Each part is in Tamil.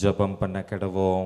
ஜெபம் பண்ண கிடவோம்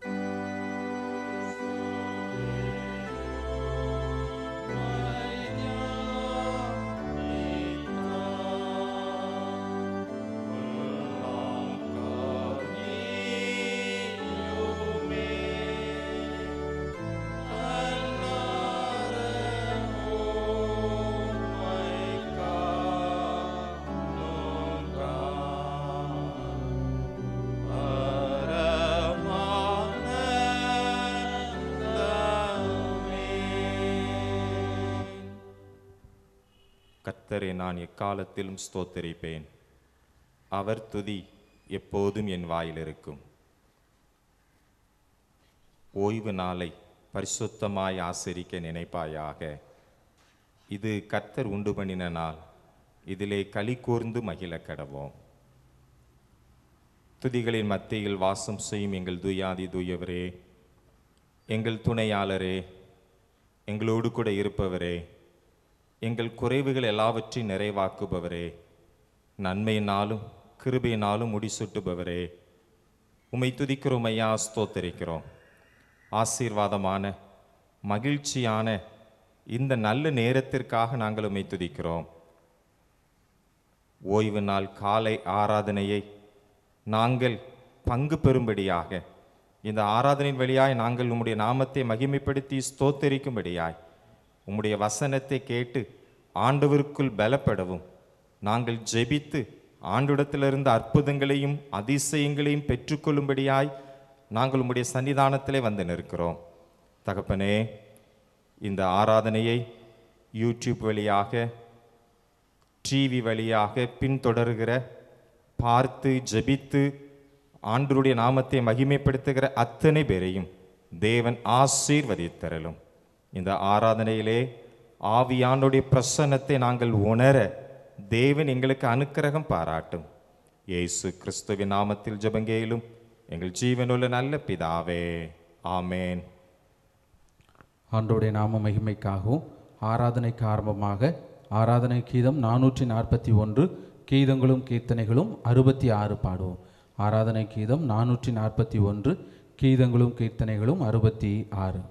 கர்த்தரை நான் எக்காலத்திலும் ஸ்தோத்தரிப்பேன் அவர் துதி எப்போதும் என் வாயில் இருக்கும் ஓய்வு நாளை பரிசுத்தமாய் ஆசரிக்க நினைப்பாயாக இது கர்த்தர் உண்டு பண்ணின நாள் இதிலே களி கூர்ந்து மகிழ கடவோம் துதிகளின் மத்தியில் வாசம் செய்யும் எங்கள் துயாதி தூயவரே எங்கள் துணையாளரே எங்களோடு கூட இருப்பவரே எங்கள் குறைவுகள் எல்லாவற்றையும் நிறைவாக்குபவரே நன்மையினாலும் கிருபையினாலும் முடிசூட்டுபவரே உம்மை துதிக்கிறோம் ஐயா ஸ்தோத்தரிக்கிறோம் ஆசீர்வாதமான மகிழ்ச்சியான இந்த நல்ல நேரத்திற்காக நாங்கள் உம்மை துதிக்கிறோம் ஓய்வு நாள் காலை ஆராதனையை நாங்கள் பங்கு பெறும்படியாக இந்த ஆராதனையின் வழியாய் நாங்கள் உம்முடைய நாமத்தை மகிமைப்படுத்தி ஸ்தோத்தரிக்கும்படியாய் உம்முடைய வசனத்தை கேட்டு ஆண்டவருக்குள் பலப்படவும் நாங்கள் ஜெபித்து ஆண்டிடத்திலிருந்து அற்புதங்களையும் அதிசயங்களையும் பெற்றுக்கொள்ளும்படியாய் நாங்கள் உம்முடைய சன்னிதானத்திலே வந்து நிற்கிறோம் தகப்பனே இந்த ஆராதனையை யூடியூப் வழியாக டிவி வழியாக பின்தொடர்கிற பார்த்து ஜெபித்து ஆண்டருடைய நாமத்தை மகிமைப்படுத்துகிற அத்தனை பேரையும் தேவன் ஆசீர்வதித்தரலும் இந்த ஆராதனையிலே ஆவியானுடைய பிரசன்னத்தை நாங்கள் உணர தேவன் எங்களுக்கு அனுக்கிரகம் பாராட்டும் இயேசு கிறிஸ்துவின் நாமத்தில் ஜெபங்கேலும் எங்கள் ஜீவனுள்ள நல்ல பிதாவே ஆமேன் ஆண்டோடைய நாம மகிமைக்காகவும் ஆராதனைக்கு ஆரம்பமாக ஆராதனை கீதம் நானூற்றி நாற்பத்தி ஒன்று கீதங்களும் கீர்த்தனைகளும் அறுபத்தி ஆறு பாடுவோம் ஆராதனை கீதம் நானூற்றி நாற்பத்தி ஒன்று கீதங்களும் கீர்த்தனைகளும் அறுபத்தி ஆறு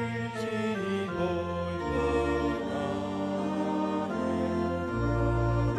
Machel,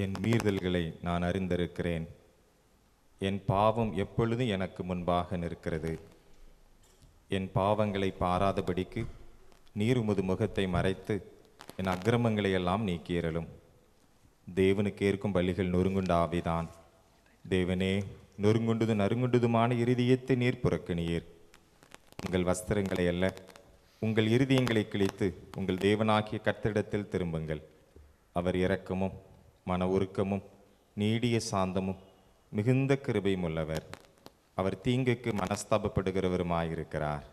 என் மீறுதல்களை நான் அறிந்திருக்கிறேன் என் பாவம் எப்பொழுதும் எனக்கு முன்பாக நிற்கிறது என் பாவங்களை பாராதபடிக்கு நீர் உமது முகத்தை மறைத்து என் அக்கிரமங்களை எல்லாம் நீக்கியறலும் தேவனுக்கு ஏற்கும் பலிகள் நொறுங்குண்ட ஆவிதான் தேவனே நொறுங்குண்டது நறுங்குண்டதுமான இருதயத்தை நீர் புறக்கணியீர் உங்கள் வஸ்திரங்களை அல்ல உங்கள் இருதயங்களை கிழித்து உங்கள் தேவனாகிய கர்த்தரிடத்தில் திரும்புங்கள் அவர் இரக்கமும் மன உருக்கமும் நீடிய சாந்தமும் மிகுந்த கிருபையும் உள்ளவர் அவர் தீங்குக்கு மனஸ்தாபப்படுகிறவருமாயிருக்கிறார்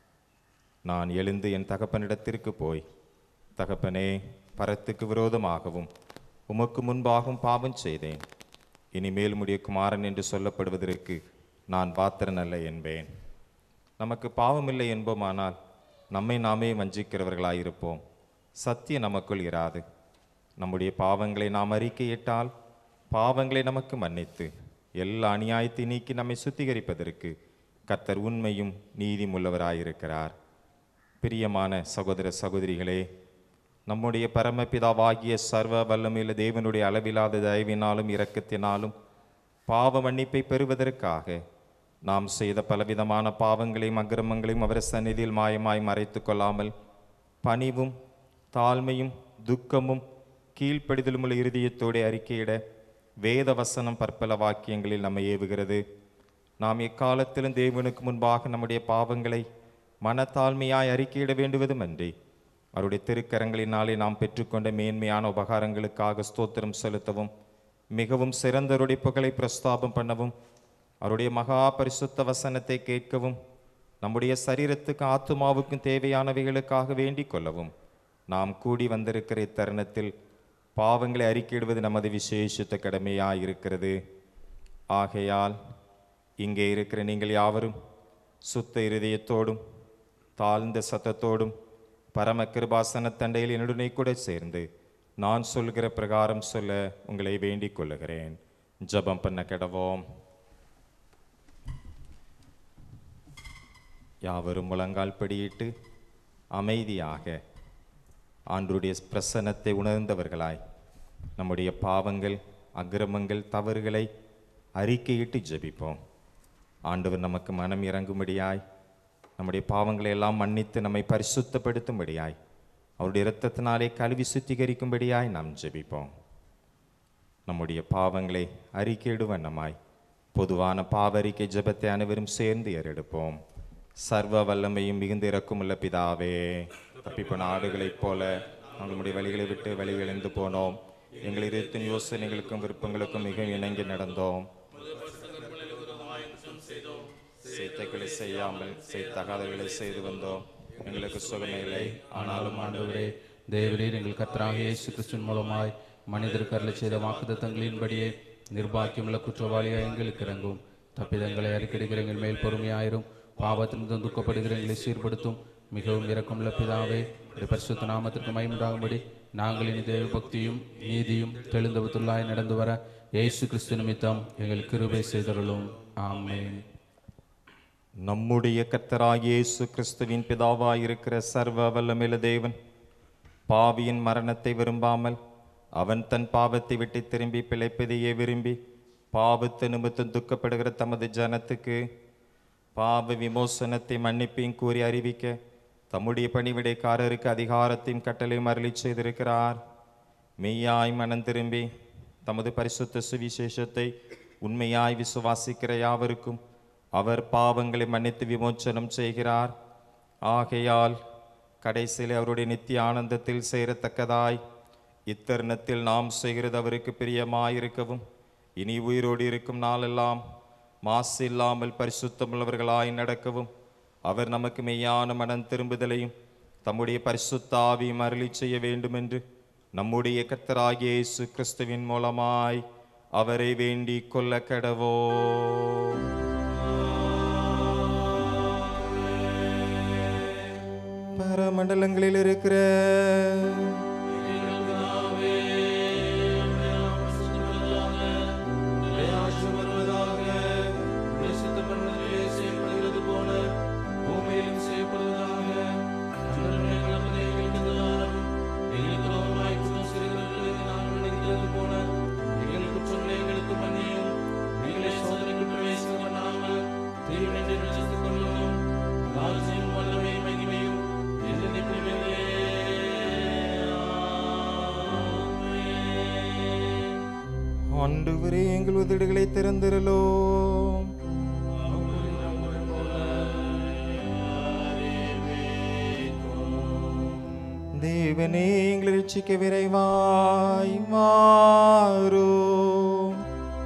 நான் எழுந்து என் தகப்பனிடத்திற்கு போய் தகப்பனே பரத்துக்கு விரோதமாகவும் உமக்கு முன்பாகவும் பாவம் செய்தேன் இனிமேல் உம்முடைய குமாரன் என்று சொல்லப்படுவதற்கு நான் பாத்திரன் அல்ல என்பேன் நமக்கு பாவமில்லை என்போமானால் நம்மை நாமே வஞ்சிக்கிறவர்களாயிருப்போம் சத்தியம் நமக்குள் இராது நம்முடைய பாவங்களை நாம் அறிக்கையிட்டால் பாவங்களை நமக்கு மன்னித்து எல்லா அநியாயத்தை நீக்கி நம்மை சுத்திகரிப்பதற்கு கர்த்தர் உண்மையும் நீதியும் உள்ளவராயிருக்கிறார் பிரியமான சகோதர சகோதரிகளே நம்முடைய பரமபிதாவாகிய சர்வ வல்லமையுள்ள தேவனுடைய அளவில்லாத தயவினாலும் இரக்கத்தினாலும் பாவ மன்னிப்பை பெறுவதற்காக நாம் செய்த பலவிதமான பாவங்களையும் அக்கிரமங்களையும் அவர் சந்நிதியில் மாயமாய் மறைத்து கொள்ளாமல் பணிவும் தாழ்மையும் துக்கமும் கீழ்ப்படிதலும் உள்ள இருதயத்தோடு அறிக்கையிட வேத வசனம் பற்பல வாக்கியங்களில் நம்மை ஏவுகிறது நாம் எக்காலத்திலும் தேவனுக்கு முன்பாக நம்முடைய பாவங்களை மனத்தாழ்மையாய் அறிக்கையிட வேண்டுவதுமன்றி அவருடைய திருக்கரங்களினாலே நாம் பெற்றுக்கொண்ட மேன்மையான உபகாரங்களுக்காக ஸ்தோத்திரம் செலுத்தவும் மிகவும் சிறந்தவருடைய புகழை பிரஸ்தாபம் பண்ணவும் அவருடைய மகா பரிசுத்த வசனத்தை கேட்கவும் நம்முடைய சரீரத்துக்கு ஆத்துமாவுக்கும் தேவையானவைகளுக்காக வேண்டிக் கொள்ளவும் நாம் கூடி வந்திருக்கிற இத்தருணத்தில் பாவங்களை அறிக்கையிடுவது நமது விசேஷித்த கடமையாய் இருக்கிறது ஆகையால் இங்கே இருக்கிற நீங்கள் யாவரும் சுத்த இருதயத்தோடும் தாழ்ந்த சத்தத்தோடும் பரம கிருபாசன தண்டையில் என்னுடனே கூட சேர்ந்து நான் சொல்கிற பிரகாரம் சொல்ல உங்களை வேண்டிக் கொள்ளுகிறேன் ஜெபம் பண்ண கிடவோம் யாவரும் முழங்கால் படியிட்டு அமைதியாக ஆண்டுடைய பிரசன்னத்தை உணர்ந்தவர்களாய் நம்முடைய பாவங்கள் அக்கிரமங்கள் தவறுகளை அறிக்கையிட்டு ஜெபிப்போம் ஆண்டவர் நமக்கு மனம் இறங்கும்படியாய் நம்முடைய பாவங்களை எல்லாம் மன்னித்து நம்மை பரிசுத்தப்படுத்தும்படியாய் அவருடைய இரத்தத்தினாலே கழுவி சுத்திகரிக்கும்படியாய் நாம் ஜெபிப்போம் நம்முடைய பாவங்களை அறிக்கையிடு வண்ணமாய் பொதுவான பாவரிக்கை ஜெபத்தை அனைவரும் சேர்ந்து ஏறெடுப்போம் சர்வ வல்லமையும் மிகுந்த இறக்கமுள்ள பிதாவே தப்பிப்போன ஆடுகளைப் போல நாங்கள் நம்முடைய வழிகளை விட்டு வழிவிழந்து போனோம் எங்கள் இருத்தின் யோசனைகளுக்கும் விருப்பங்களுக்கும் மிக இணங்கி நடந்தோம் செய்தகளை செய்யாமல் செய்தகாதகளை செய்து வந்தோம் எங்களுக்கு சுகமே இல்லை ஆனாலும் ஆண்டவரே தேவரீர் எங்கள் கர்த்தராக இயேசு கிறிஸ்துவின் மூலமாய் மனிதருக்கு அருளை செய்த வாக்குத்தத்தங்களின்படியே நிர்பாக்கியமுள்ள குற்றவாளியாக எங்களுக்கு இறங்கும் தப்பிதங்களை அறிக்கையிடுகிற எங்கள் மேல் பொறுமையாயிரும் பாவத்திலிருந்து துக்கப்படுகிற எங்களை சீர்படுத்தும் மிகவும் இரக்கமுள்ள பிதாவே உடைய பரிசுத்த நாமத்திற்கு மயமுண்டாகும்படி நாங்கள் இனி தேவ பக்தியும் நீதியும் தெளிந்தவத்துள்ளாய் நடந்து வர இயேசு கிறிஸ்து நிமித்தம் எங்கள் கிருபை செய்தருளும் ஆமென் நம்முடைய கர்த்தராகிய இயேசு கிறிஸ்துவின் பிதாவாயிருக்கிற சர்வ வல்லமில்ல தேவன் பாவியின் மரணத்தை விரும்பாமல் அவன் தன் பாவத்தை விட்டு திரும்பி பிழைப்பதையே விரும்பி பாவத்தை நிமித்தம் துக்கப்படுகிற தமது ஜனத்துக்கு பாவ விமோசனத்தை மன்னிப்பையும் கூறி அறிவிக்க தம்முடைய பணிவிடைக்காரருக்கு அதிகாரத்தையும் கட்டளையும் அருளி செய்திருக்கிறார் மெய்யாய் மனம் திரும்பி தமது பரிசுத்த சுவிசேஷத்தை உண்மையாய் விசுவாசிக்கிற யாவருக்கும் அவர் பாவங்களை மன்னித்து விமோச்சனம் செய்கிறார் ஆகையால் கடைசியில் அவருடைய நித்திய ஆனந்தத்தில் சேரத்தக்கதாய் இத்தருணத்தில் நாம் செய்கிறது அவருக்கு பிரியமாயிருக்கவும் இனி உயிரோடு இருக்கும் நாளெல்லாம் மாசு இல்லாமல் பரிசுத்தமுள்ளவர்களாய் நடக்கவும் அவர் நமக்கு மெய்யான மனம் திரும்புதலையும் தம்முடைய பரிசுத்த ஆவியும் அருளி செய்ய வேண்டுமென்று நம்முடைய கர்த்தராகிய இயேசு கிறிஸ்துவின் மூலமாய் அவரை வேண்டிக் கொள்ள கடவோ பரமண்டலங்களில் இருக்கிற ஆண்டவரே எங்கள் உதடுகளை திறந்திரலோம் தேவனே எங்களை ரட்சிக்க விரைவாய் மாறும்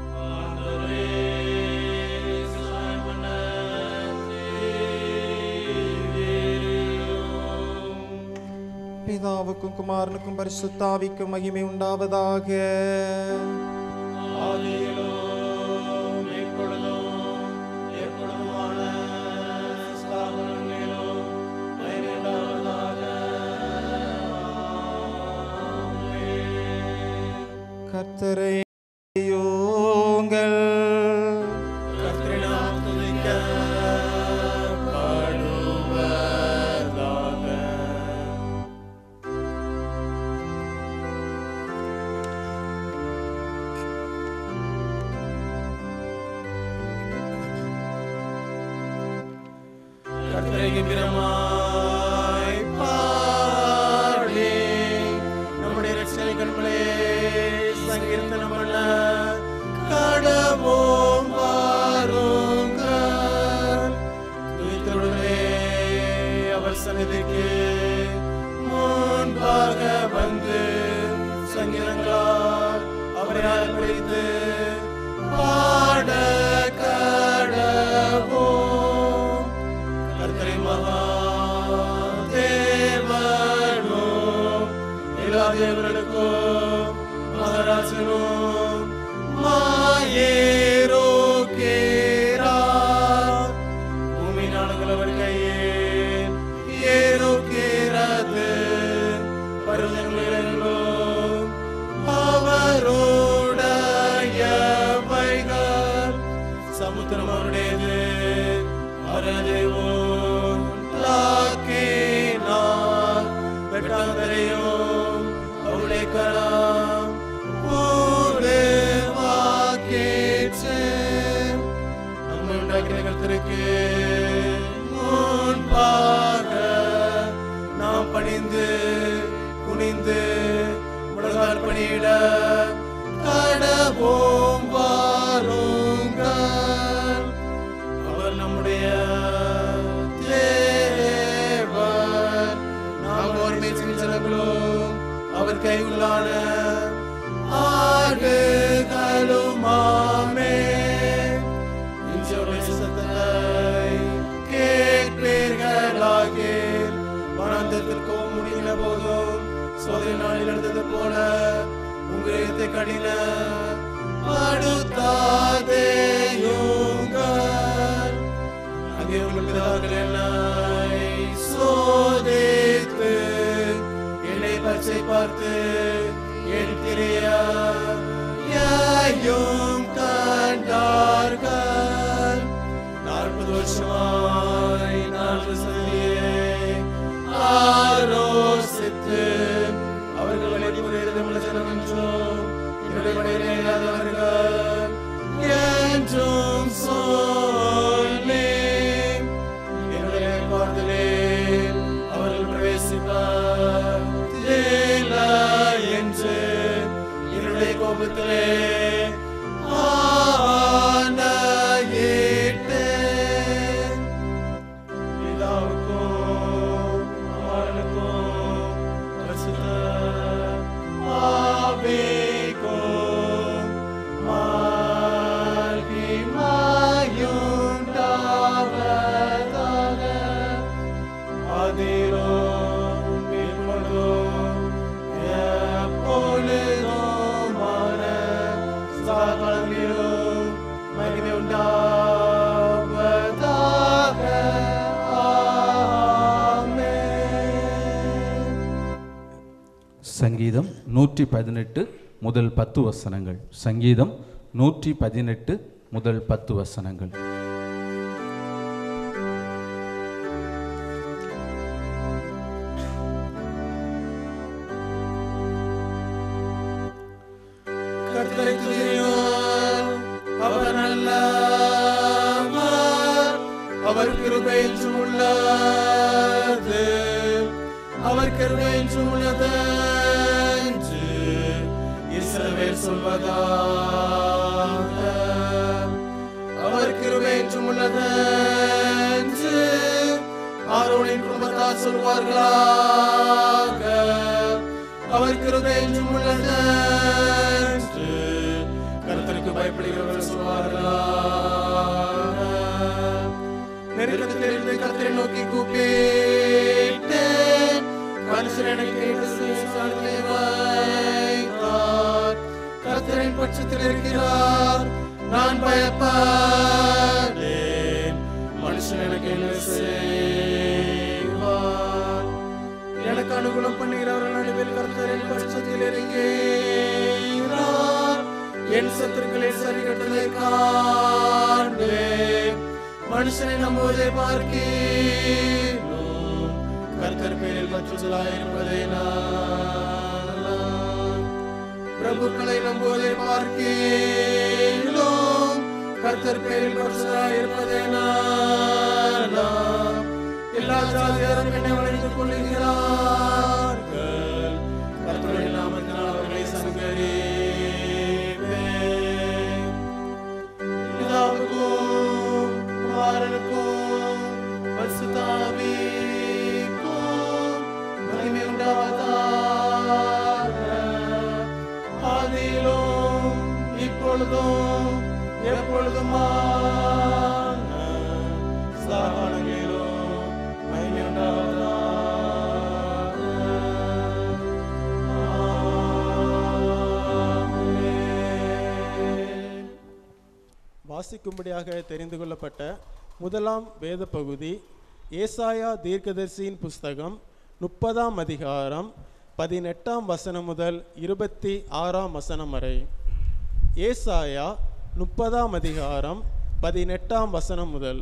பிதாவுக்கும் குமாரனுக்கும் பரிசுத்தாவிக்கும் மகிமை உண்டாவதாக கர்த்தரை யோங்கள் கர்த்தரை கம்பீரமாய் பாடி நம்முடைய ரட்சனை கண்களே சங்கீர்த்தனம் பண்ண கடவோம் வாருங்கள் துதித்தொழுதே அவர் சந்நிதிக்கு முன்பாக வந்து சங்கீதங்களால் அவரை ஆர்ப்பரித்து பாட கடவோம் கர்த்தரை மகா தேவனோ எல்லா தேவர்களுக்கும் மகராசனும் மாயேரோ கேரார் பூமி நாடுகள் அவர் கையில் ஏரோ கேராது பருவங்களும் அவருடையவைகள் சமுத்திரம் அவருடையது அரதேவோம் லாக்கினார் வெட்டாந்தரையும் அவருடைய கரம் ஊடு வாக்கேற்று நம்மை உண்டாக்கின கர்த்தருக்கு முன்பாக நாம் பணிந்து குனிந்து முழங்கால் பணியிட கடவோம் வாருங்கள் அவர் நம்முடைய தேவர் நாம் ஒருமை செஞ்சலங்களும் அவர் கையுள்ளான ஆடுகளுமாமே இன்றைய சத்தத்தை கேட்பீர்களாகீர் வனாந்தரத்திற்கும் முடிகிற போதும் சோதனை நாளில் நடந்தது போல உங்களை கடின படுத்தாதேயுங்கள் அங்கே உங்கள் பிதாக்கள் என்னை சோதித்து என்னை பச்சை பார்த்து என் திரையும் கண்டார்கள் நாற்பது வருஷமாய் நான்கு சதியை ஆரோசித்து அவர்கள் வெளிப்புற ஜனம் என்றும் என்னுடைய வழியிலே இல்லாதவர்கள் என்றும் சொல்லி என்னுடைய பார்தலே அவர்கள் பிரவேசிப்பார் இல்லை என்று என்னுடைய கோபத்திலே ஆணையிட்டேன் பிதாவுக்கும் குமாரனுக்கும் பரிசுத்த ஆவிக்கும் மகிமையுண்டாவதாக. அதிலும் இப்பொழுதும் எப்பொழுதுமான சகாலங்களிலும் மகிமை உண்டாவதாக. ஆமென். சங்கீதம் நூற்றி பதினெட்டு முதல் பத்து வசனங்கள் சங்கீதம் நூற்றி பதினெட்டு முதல் பத்து வசனங்கள் கர்த்தரை துதியுங்கள். அவர் நல்லவர். அவர் கிருபை என்றும் உள்ளது அவர் கிருபை என்றும் உள்ளது என்று இஸ்ரவேல் பேர் சொல்வதாக அவர் கிருபை என்றும் உள்ளது என்று ஆரோனின் குடும்பத்தார் சொல்வார்களாக அவர் கிருபை என்றும் உள்ளது என்று கருத்தருக்கு பயப்படுகிறவர்கள் சொல்வார்களாக நெருக்கத்திலிருந்து கத்தரை நோக்கி கூப்பிட்டேன் மனுஷர் எனக்கு கேட்டு சுவிசேஷத்தை வைத்தார் கர்த்தரின் பட்சத்தில் இருக்கிறார் நான் பயப்படேன் மனுஷன் எனக்கு என்ன செய்வார் எனக்கு அனுகூலம் பண்ணுகிறவர்கள் நடுவில் கர்த்தரின் பட்சத்தில் இருக்கிறார் என் சத்துருக்களை சரி கட்டதை காண்பேன் மனுஷனை நம்புவதை பார்க்கிறோம் கர்த்தர் பேரில் பற்றுதலாயிருப்பதை நான் பிரபுக்களை நம்புவதை பார்க்கிறோம் கர்த்தர் பேரில் பற்றுதலாயிருப்பதை நான் எல்லா ஜாதியாரும் என்னை வளைந்து கொள்ளுகிறார்கள் கர்த்தருடைய நாமத்தினால் அவர்களை சங்கரிப்பேன் பிதாவுக்கும் குமாரனுக்கும் பரிசுத்தாவிக்கும் மகிமை உண்டாவதாக ஆதியிலும் இப்பொழுதும் எப்பொழுதுமான ஸ்தாபனங்களிலும் மகிமை உண்டாவதாக வாசிக்கும்படியாக தெரிந்து கொள்ளப்பட்ட முதலாம் வேத பகுதி ஏசாயா தீர்க்கதரிசியின் புஸ்தகம் முப்பதாம் அதிகாரம் பதினெட்டாம் வசனம் முதல் இருபத்தி ஆறாம் வசனம் வரை ஏசாயா முப்பதாம் அதிகாரம் பதினெட்டாம் வசனம் முதல்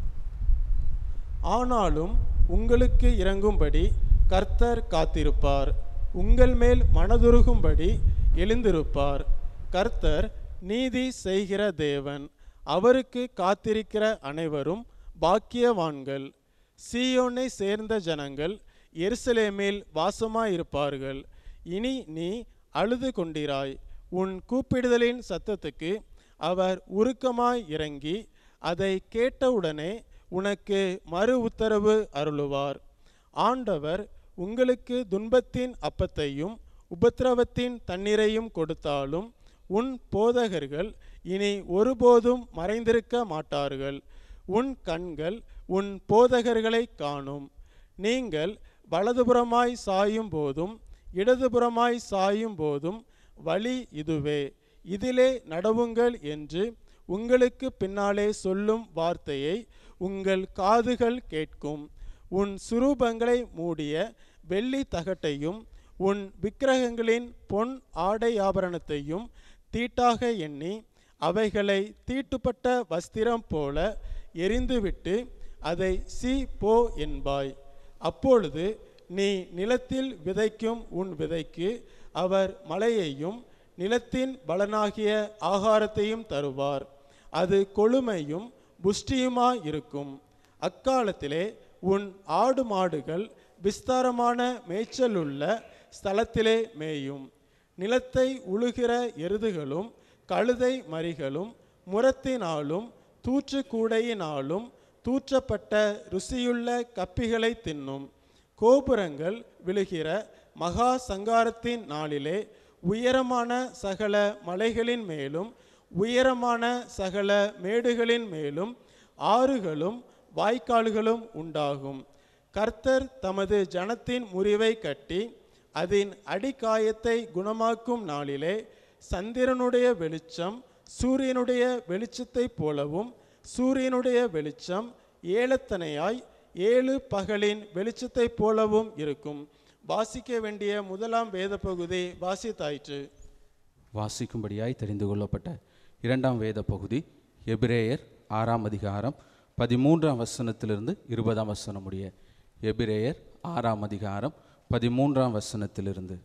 ஆனாலும் உங்களுக்கு இறங்கும்படி கர்த்தர் காத்திருப்பார் உங்கள் மேல் மனதுருகும்படி எழுந்திருப்பார் கர்த்தர் நீதி செய்கிற தேவன் அவருக்கு காத்திருக்கிற அனைவரும் பாக்கியவான்கள் சீயோனை சேர்ந்த ஜனங்கள் எருசலேமில் வாசமாயிருப்பார்கள் இனி நீ அழுது கொண்டிராய் உன் கூப்பிடுதலின் சத்தத்துக்கு அவர் உருக்கமாய் இறங்கி அதை கேட்டவுடனே உனக்கு மறு உத்தரவு அருளுவார் ஆண்டவர் உங்களுக்கு துன்பத்தின் அப்பத்தையும் உபத்திரவத்தின் தண்ணீரையும் கொடுத்தாலும் உன் போதகர்கள் இனி ஒருபோதும் மறைந்திருக்க மாட்டார்கள் உன் கண்கள் உன் போதகர்களை காணும் நீங்கள் வலதுபுறமாய் சாயும் போதும் இடதுபுறமாய் சாயும் போதும் வழி இதுவே இதிலே நடவுங்கள் என்று உங்களுக்கு பின்னாலே சொல்லும் வார்த்தையை உங்கள் காதுகள் கேட்கும் உன் சுரூபங்களை மூடிய வெள்ளி தகட்டையும் உன் விக்கிரகங்களின் பொன் ஆடை ஆபரணத்தையும் தீட்டாக எண்ணி அவைகளை தீட்டுப்பட்ட வஸ்திரம் போல எரிந்துவிட்டு அதை சீ போ என்பாய் அப்பொழுது நீ நிலத்தில் விதைக்கும் உன் விதைக்கு அவர் மழையையும் நிலத்தின் பலனாகிய ஆகாரத்தையும் தருவார் அது கொழுமையும் புஷ்டியுமாய் இருக்கும் அக்காலத்திலே உன் ஆடு மாடுகள் விஸ்தாரமான மேய்ச்சலுள்ள ஸ்தலத்திலே மேயும் நிலத்தை உழுகிற எருதுகளும் கழுதை மறிகளும் முரத்தினாலும் தூற்றுக்கூடையினாலும் தூற்றப்பட்ட ருசியுள்ள கப்பிகளை தின்னும் கோபுரங்கள் விழுகிற மகா சங்காரத்தின் நாளிலே உயரமான சகல மலைகளின் மேலும் உயரமான சகல மேடுகளின் மேலும் ஆறுகளும் வாய்க்கால்களும் உண்டாகும் கர்த்தர் தமது ஜனத்தின் முறிவை கட்டி அதன் அடிக்காயத்தை குணமாக்கும் நாளிலே சந்திரனுடைய வெளிச்சம் சூரியனுடைய வெளிச்சத்தைப் போலவும் சூரியனுடைய வெளிச்சம் ஏலத்தனையாய் ஏழு பகலின் வெளிச்சத்தைப் போலவும் இருக்கும் வாசிக்க வேண்டிய முதலாம் வேத பகுதி வாசித்தாயிற்று வாசிக்கும்படியாய் தெரிந்து கொள்ளப்பட்ட இரண்டாம் வேத பகுதி எபிரேயர் ஆறாம் அதிகாரம் பதிமூன்றாம் வசனத்திலிருந்து இருபதாம் வசனம் முடிய எபிரேயர் ஆறாம் அதிகாரம் பதிமூன்றாம் வசனத்திலிருந்து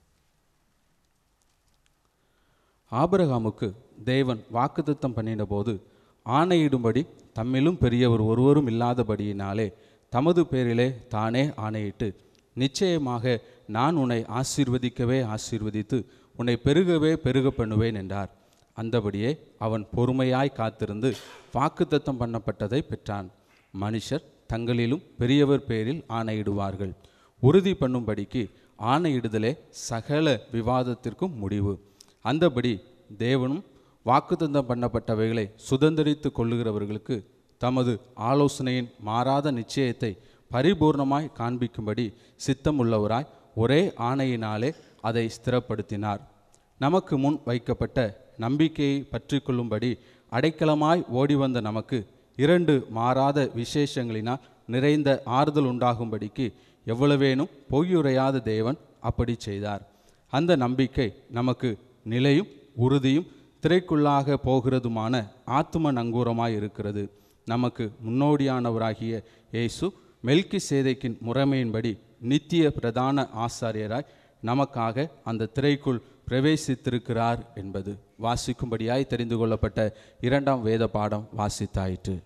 ஆபிரகாமுக்கு தேவன் வாக்குத்தத்தம் பண்ணினபோது ஆணையிடும்படி தம்மிலும் பெரியவர் ஒருவரும் இல்லாதபடியினாலே தமது பேரிலே தானே ஆணையிட்டு நிச்சயமாக நான் உன்னை ஆசீர்வதிக்கவே ஆசீர்வதித்து உன்னை பெருகவே பெருக பண்ணுவேன் என்றார் அந்தபடியே அவன் பொறுமையாய் காத்திருந்து வாக்குத்தத்தம் பண்ணப்பட்டதை பெற்றான் மனுஷர் தங்களிலும் பெரியவர் பேரில் ஆணையிடுவார்கள் உறுதி பண்ணும்படிக்கு ஆணையிடுதலே சகல விவாதத்திற்கும் முடிவு அந்தபடி தேவனும் வாக்குத்தத்தம் பண்ணப்பட்டவைகளை சுதந்திரித்து கொள்ளுகிறவர்களுக்கு தமது ஆலோசனையின் மாறாத நிச்சயத்தை பரிபூர்ணமாய் காண்பிக்கும்படி சித்தமுள்ளவராய் ஒரே ஆணையினாலே அதை ஸ்திரப்படுத்தினார் நமக்கு முன் வைக்கப்பட்ட நம்பிக்கையை பற்றி கொள்ளும்படி அடைக்கலமாய் ஓடி வந்த நமக்கு இரண்டு மாறாத விசேஷங்களினால் நிறைந்த ஆறுதல் உண்டாகும்படிக்கு எவ்வளவேனும் பொய்யுரையாத தேவன் அப்படி செய்தார் அந்த நம்பிக்கை நமக்கு நிலையும் உறுதியும் திரைக்குள்ளாக போகிறதுமான ஆத்தும நங்கூரமாய் இருக்கிறது நமக்கு முன்னோடியானவராகிய இயேசு மெல்கி சேதைக்கின் முறைமையின்படி நித்திய பிரதான ஆசாரியராய் நமக்காக அந்த திரைக்குள் பிரவேசித்திருக்கிறார் என்பது வாசிக்கும்படியாய் தெரிந்து கொள்ளப்பட்ட இரண்டாம் வேத பாடம் வாசித்தாயிற்று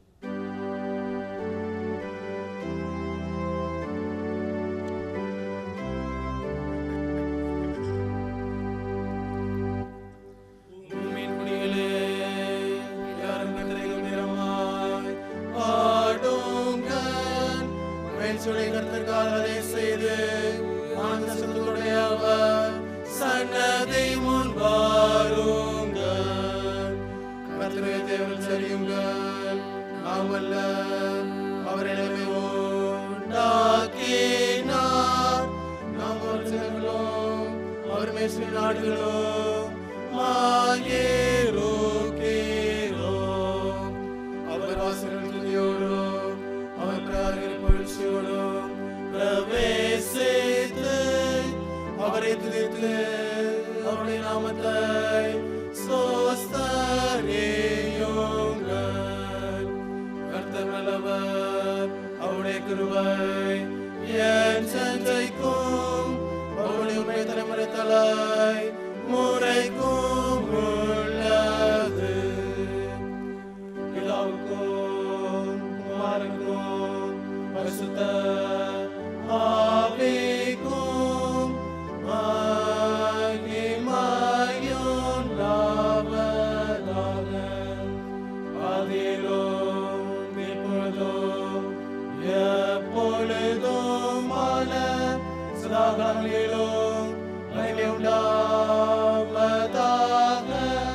பூமியின் குடிகளே, யாரும் கர்த்தரை கம்பீரமாய் பாடுங்கள். மகிழ்ச்சியுடைய கர்த்தருக்காக அதை செய்து ஆனந்த சத்தத்துடைய அவர் சன்னதி முன் வாருங்கள். கர்த்தருடைய தேவன் சரியுங்கள் நாம் அல்ல அவர் எனவே உண்டாக்கினார் நாம் ஒரு ஜனங்களும் அவர் மேசின நாடுகளும் மாயேரோக்கேரோம். அவர் வாசல்கள் துதியோடும் அவர் பிரார்த்தனை புகழ்ச்சியோடும் பிரவேசித்து அவரை துதித்து அவருடைய நாமத்தை சோஸ்தரேயுங்கள் கர்த்தர் நல்லவர் அவருடைய கிருபை என் சந்தைக்கும் அவருடைய உண்மை தலைமுறை தலை முறைக்கும் உள்ளது பிதாவுக்கும் குமாரனுக்கும் பரிசுத்த ஆவிக்கும் மகிமையுண்டாவதாக. ஆதியிலும் இப்பொழுதும் எப்பொழுதுமான சதாகாலங்களிலும் மகிமை உண்டாவதாக.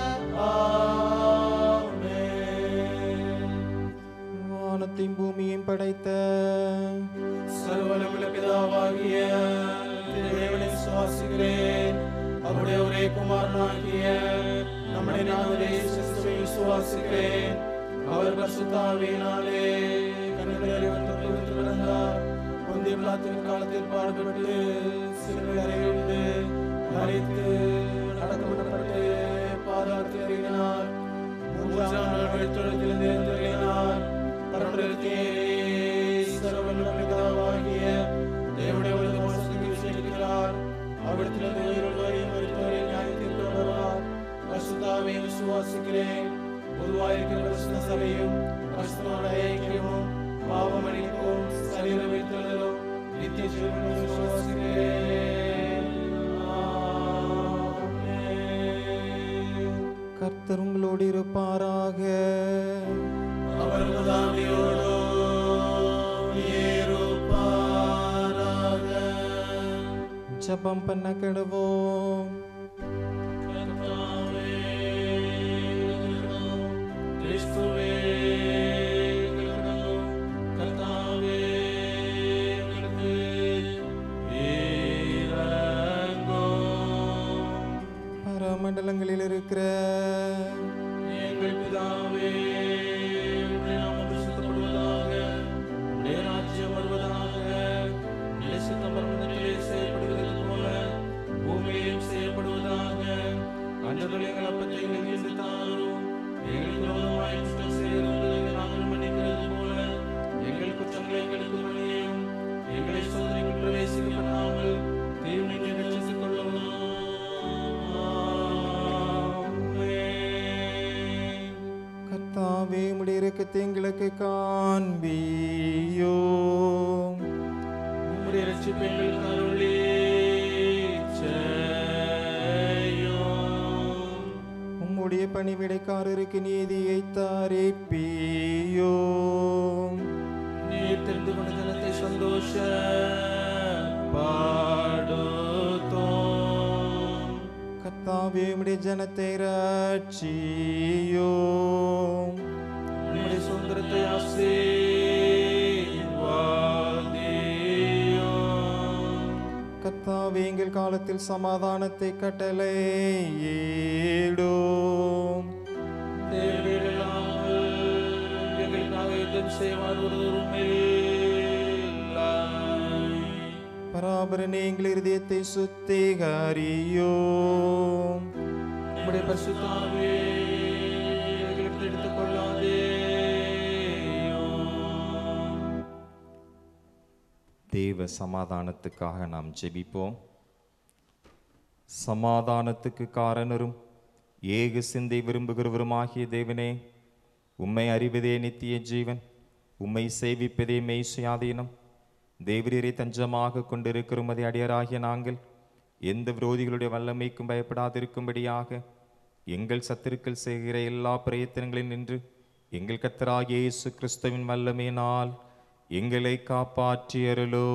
ஆமென். வானத்தையும் பூமியையும் படைத்த சர்வலமுள்ள பிதாவாகிய தேவனை விசுவாசிக்கிறேன் அவருடைய ஒரே குமாரனாகிய நம்முடைய நாதரே கிறிஸ்துவை விசுவாசிக்கிறேன் அவர் பரிசுத்தாவியினாலே கண்ணில் பிறந்தார் முந்தைய பிளாத்தின் காலத்தில் பாடுபட்டு சிறுவை அறையுண்டு மறைத்து அடக்கப்பட்டு பாதாளத்தில் இறங்கினார் மூன்றாம் நாள் வழித்தொடர்த்திலிருந்து எழுந்தருளினார் பரம்பரைக்கே சர்வலமிகாவாகிய தேவனுடைய உலக மனசுக்கு விசேஷிக்கிறார் அவிடத்திலிருந்து உயிருள்ளவரையும் மருத்துவரையும் நியாயத்தில் வருவார் பரிசுத்தாவை விசுவாசிக்கிறேன் பொதுவாயிருக்கிற பரிசுத்த சபையும் பரிசுத்தமான ஐக்கியமும் பாவம் அளிக்கும் சரீர வைத்தலும் நித்திய ஜீவனும் விசுவாசிக்கிறேன் ஆமென். கர்த்தர் உங்களோடு இருப்பாராக அவர் உதாமியோடும் இருப்பாராக. ஜெபம் பண்ண கெடுவோம் கர்த்தாவே, எங்களுக்கும் கிறிஸ்துவே, எங்களுக்கும் கர்த்தாவே, எங்களுக்கு இரங்கும். பரமண்டலங்களில் இருக்கிற எங்கள் பிதாவே உம்முடைய நாமம் பரிசுத்தப்படுவதாக உம்முடைய ராஜ்யம் வருவதாக உம்முடைய சித்தம் பரமண்டலத்திலே செய்யப்படுகிறது போல பூமியிலும் செய்யப்படுவதாக அன்றர்கள் எங்கள் அப்பத்தை எங்களுக்கு தாரும் எங்களுக்கு விரோதமாய் குற்றம் செய்கிறவர்களை நாங்கள் மன்னிக்கிறது போல எங்கள் குற்றங்களை எங்களுக்கு மன்னியும் எங்களை சோதனைக்கு பிரவேசிக்க பண்ணாமல் தீர்மைக்கு ரட்சித்துக் கொள்ளவும் ஆமென். கர்த்தாவே உம்முடைய இரக்கத்தை எங்களுக்கு காண்பியோ உம்முடைய ரட்சிப்பை எங்களுக்கு அருளி செய்யும். உம்முடைய பணிவிடைக்காரருக்கு நீதியை தாரிப்பியோ நீர் தெரிந்து கொண்ட ஜனத்தை சந்தோஷ பாடுத்தோம் கத்தாவே உம்முடைய ஜனத்தை ரட்சியோ உம்முடைய சுதந்திரத்தை ஆசீர்வாதியோம் கத்தாவே எங்கள் காலத்தில் சமாதானத்தை கட்டளை ஏடோம் தேவையில்லாமல் எங்களுக்காக யுத்தம் செய்வார் ஒருவரும் இல்லை. பராபரனே எங்கள் இருதயத்தை சுத்திகரியோ உம்முடைய பரிசுத்தாவே எங்களுக்கு எடுத்துக் கொள்ளாதே தேவ சமாதானத்துக்காக நாம் ஜெபிப்போம் சமாதானத்துக்கு காரணரும் ஏக சிந்தை விரும்புகிறவருமாகிய தேவனே உம்மை அறிவதே நித்திய ஜீவன் உம்மை சேவிப்பதே மெய் சுயாதீனம் தேவரீரை தஞ்சமாக கொண்டிருக்கிற உமது அடியராகிய நாங்கள் எந்த விரோதிகளுடைய வல்லமைக்கும் பயப்படாதிருக்கும்படியாக எங்கள் சத்துருக்கள் செய்கிற எல்லா பிரயத்தனங்களில் நின்று எங்கள் கத்தராகிய இயேசு கிறிஸ்துவின் வல்லமையினால் எங்களை காப்பாற்றியருளோ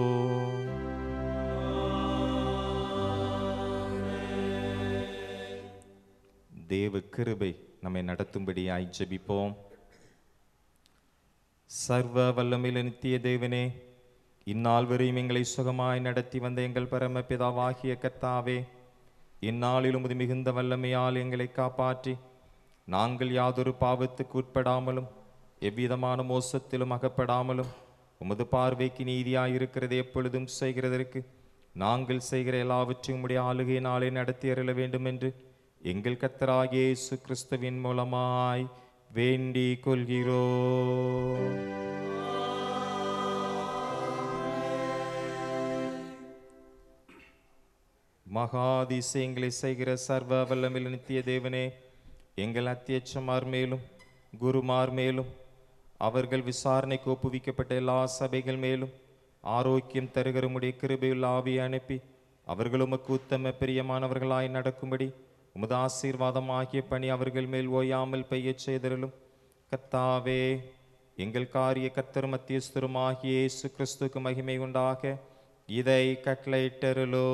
தேவ கிருபை நம்மை நடத்தும்படியாய் ஜெபிப்போம் சர்வ வல்லமையில நித்திய தேவனே இந்நாள் வரையும் எங்களை சுகமாய் நடத்தி வந்த எங்கள் பரம பிதாவாகிய கர்த்தாவே இந்நாளில் உமது மிகுந்த வல்லமையால் எங்களை காப்பாற்றி நாங்கள் யாதொரு பாவத்துக்கு உட்படாமலும் எவ்விதமான மோசத்திலும் அகப்படாமலும் உமது பார்வைக்கு நீதியாய் இருக்கிறது எப்பொழுதும் செய்கிறதற்கு நாங்கள் செய்கிற எல்லாவற்றையும் உம்முடைய ஆளுகை நாளே நடத்தி அருள வேண்டும் என்று எங்கள் கத்தராகிய இயேசு கிறிஸ்துவின் மூலமாய் வேண்டிக் கொள்கிறோம் மகாதிசயங்களை செய்கிற சர்வ வல்லமில் நித்திய தேவனே எங்கள் அத்தியட்சமார் மேலும் குருமார் மேலும் அவர்கள் விசாரணைக்கு ஒப்புவிக்கப்பட்ட எல்லா சபைகள் மேலும் ஆரோக்கியம் தருகிற உம்முடைய கிருபையுள்ள ஆவியை அனுப்பி அவர்கள் உமக்கு உத்தம பிரியமானவர்களாய் நடக்கும்படி உமது ஆசீர்வாதமாகிய பணி அவர்கள் மேல் ஓயாமல் பெய்யச் செய்தருளும் கர்த்தாவே எங்கள் காரிய கர்த்தரும் மத்தியஸ்தருமாகிய இயேசு கிறிஸ்துக்கு மகிமை உண்டாக இதை கட்டளையிட்டருளோ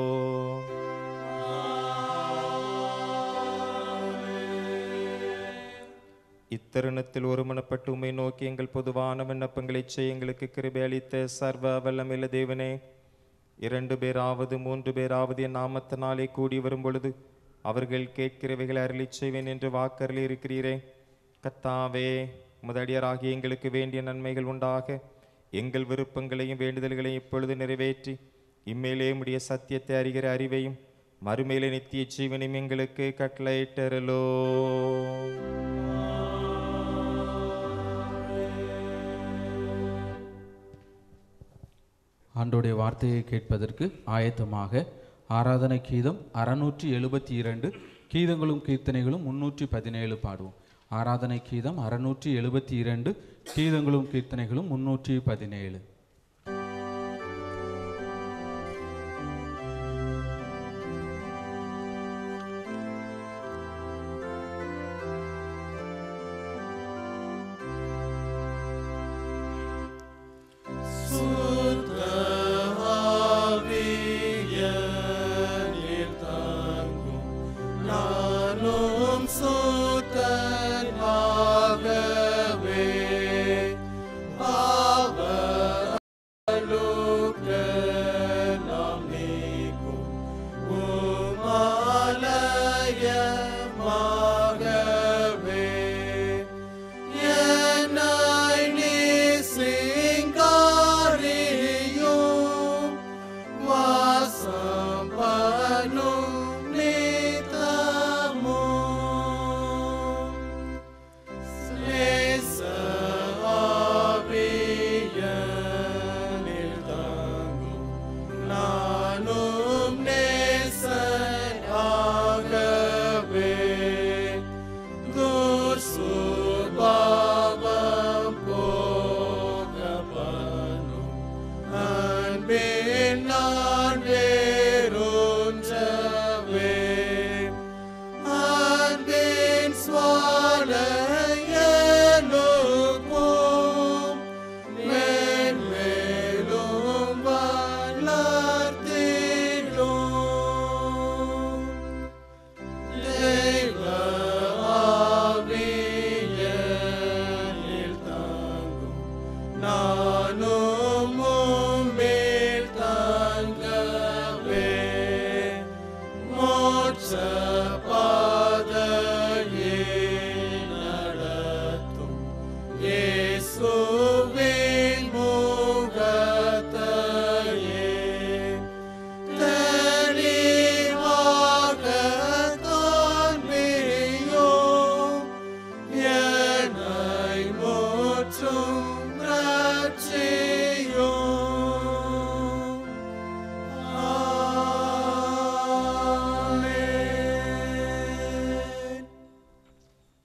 இத்தருணத்தில் ஒருமனப்பட்டு உம்மை நோக்கி எங்கள் பொதுவான விண்ணப்பங்களை செய்ய எங்களுக்கு கிருபை அளித்த சர்வ வல்லமில்ல தேவனே இரண்டு பேராவது மூன்று பேராவது என் நாமத்தினாலே கூடி வரும் பொழுது அவர்கள் கேட்கிறவைகளை அருளிச் செய்வேன் என்று வாக்கருளி இருக்கிறீரே கர்த்தாவே முதடியராகிய எங்களுக்கு வேண்டிய நன்மைகள் உண்டாக எங்கள் விருப்பங்களையும் வேண்டுதல்களையும் இப்பொழுது நிறைவேற்றி இம்மேலே உடைய சத்தியத்தை அறிகிற அறிவையும் மறுமேலே நித்திய ஜீவனையும் எங்களுக்கு கட்டளையிட்டருளோ ஆண்டோடைய வார்த்தையை கேட்பதற்கு ஆயத்தமாக ஆராதனை கீதம் அறுநூற்றி எழுபத்தி இரண்டு கீதங்களும் கீர்த்தனைகளும் முன்னூற்றி பதினேழு பாடுவோம் ஆராதனை கீதம் அறுநூற்றி எழுபத்தி இரண்டு கீதங்களும் கீர்த்தனைகளும் முன்னூற்றி பதினேழு நானும் சுத்தனாகவே பாவலுக்கு நாம் நீக்கும் உமாலயமாகவே என்னை நீ சிங்காரியும் வாசம் பண்ணும் நித்தமும் நேச ஆவியனில் தங்கும் நானும் நேசனாகவே துர்சுபாவம் போகப்பனும் அன்பின் நான் வேறொன்றவே அன்பே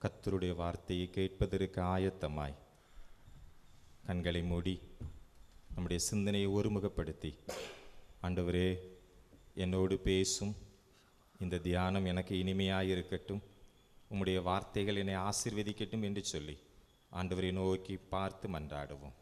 கர்த்தருடைய வார்த்தையை கேட்பதற்கு ஆயத்தமாய் கண்களை மூடி நம்முடைய சிந்தனையை ஒருமுகப்படுத்தி ஆண்டவரே என்னோடு பேசும் இந்த தியானம் எனக்கு இனிமையாக இருக்கட்டும் உம்முடைய வார்த்தைகள் என்னை ஆசீர்வதிக்கட்டும் என்று சொல்லி ஆண்டவரை நோக்கி பார்த்து மன்றாடுவோம்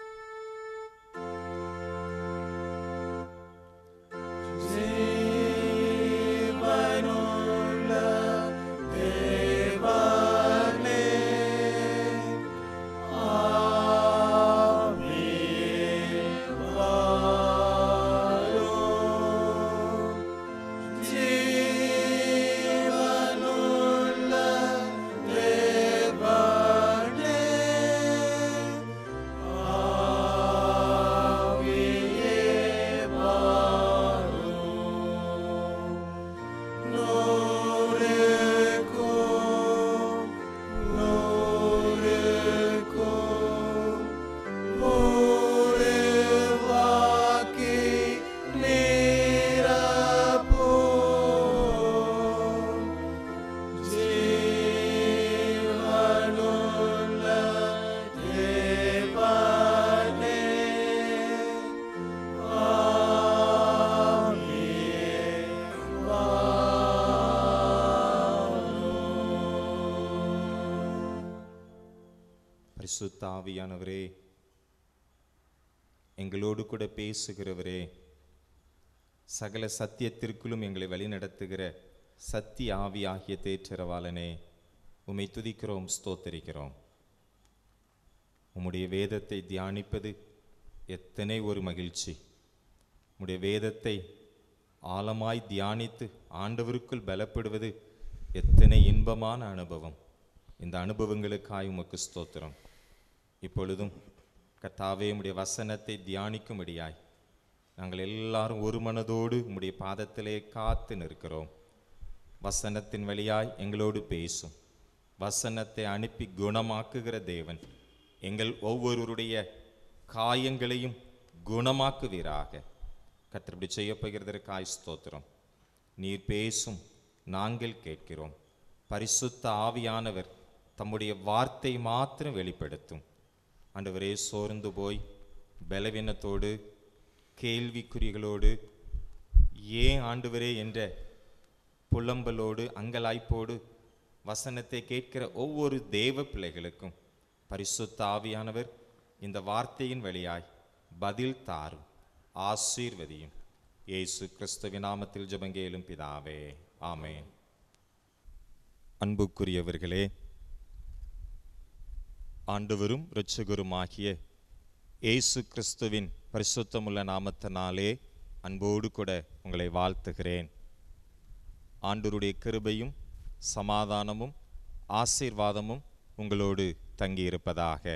பரிசுத்த ஆவியானவரே எங்களோடு கூட பேசுகிறவரே சகல சத்தியத்திற்குள்ளும் எங்களை வழிநடத்துகிற சத்திய ஆவியாகிய தேற்றரவாளனே உம்மை துதிக்கிறோம் ஸ்தோத்தரிக்கிறோம் உம்முடைய வேதத்தை தியானிப்பது எத்தனை ஒரு மகிழ்ச்சி உம்முடைய வேதத்தை ஆழமாய் தியானித்து ஆண்டவருக்குள் பலப்படுவது எத்தனை இன்பமான அனுபவம் இந்த அனுபவங்களுக்காய் உமக்கு ஸ்தோத்திரம் இப்பொழுதும் கர்த்தாவே உம்முடைய வசனத்தை தியானிக்கும்படியாய் நாங்கள் எல்லாரும் ஒரு மனதோடு உம்முடைய பாதத்திலே காத்து நிற்கிறோம் வசனத்தின் வழியாய் எங்களோடு பேசும் வசனத்தை அனுப்பி குணமாக்குகிற தேவன் எங்கள் ஒவ்வொருவருடைய காயங்களையும் குணமாக்குவீராக கத்திரப்படி செய்யப்போகிறதற்காய் ஸ்தோத்திரம் நீர் பேசும் நாங்கள் கேட்கிறோம் பரிசுத்த ஆவியானவர் தம்முடைய வார்த்தை மாத்திரம் வெளிப்படுத்தும் ஆண்டவரே சோர்ந்து போய் பலவீனத்தோடு கேள்விக்குறிகளோடு ஏன் ஆண்டவரே என்ற புலம்பலோடு அங்கலாய்ப்போடு வசனத்தை கேட்கிற ஒவ்வொரு தேவ பிள்ளைகளுக்கும் பரிசுத்த ஆவியானவர் இந்த வார்த்தையின் வழியாய் பதில் தாரும் ஆசீர்வதியும் இயேசு கிறிஸ்துவின் நாமத்தில் ஜெபங்கேலும் பிதாவே ஆமென் அன்புக்குரியவர்களே ஆண்டவரும் இரட்சகருமாகிய இயேசு கிறிஸ்துவின் பரிசுத்தமுள்ள நாமத்தினாலே அன்போடு கூட உங்களை வாழ்த்துகிறேன் ஆண்டவருடைய கிருபையும் சமாதானமும் ஆசீர்வாதமும் உங்களோடு தங்கியிருப்பதாக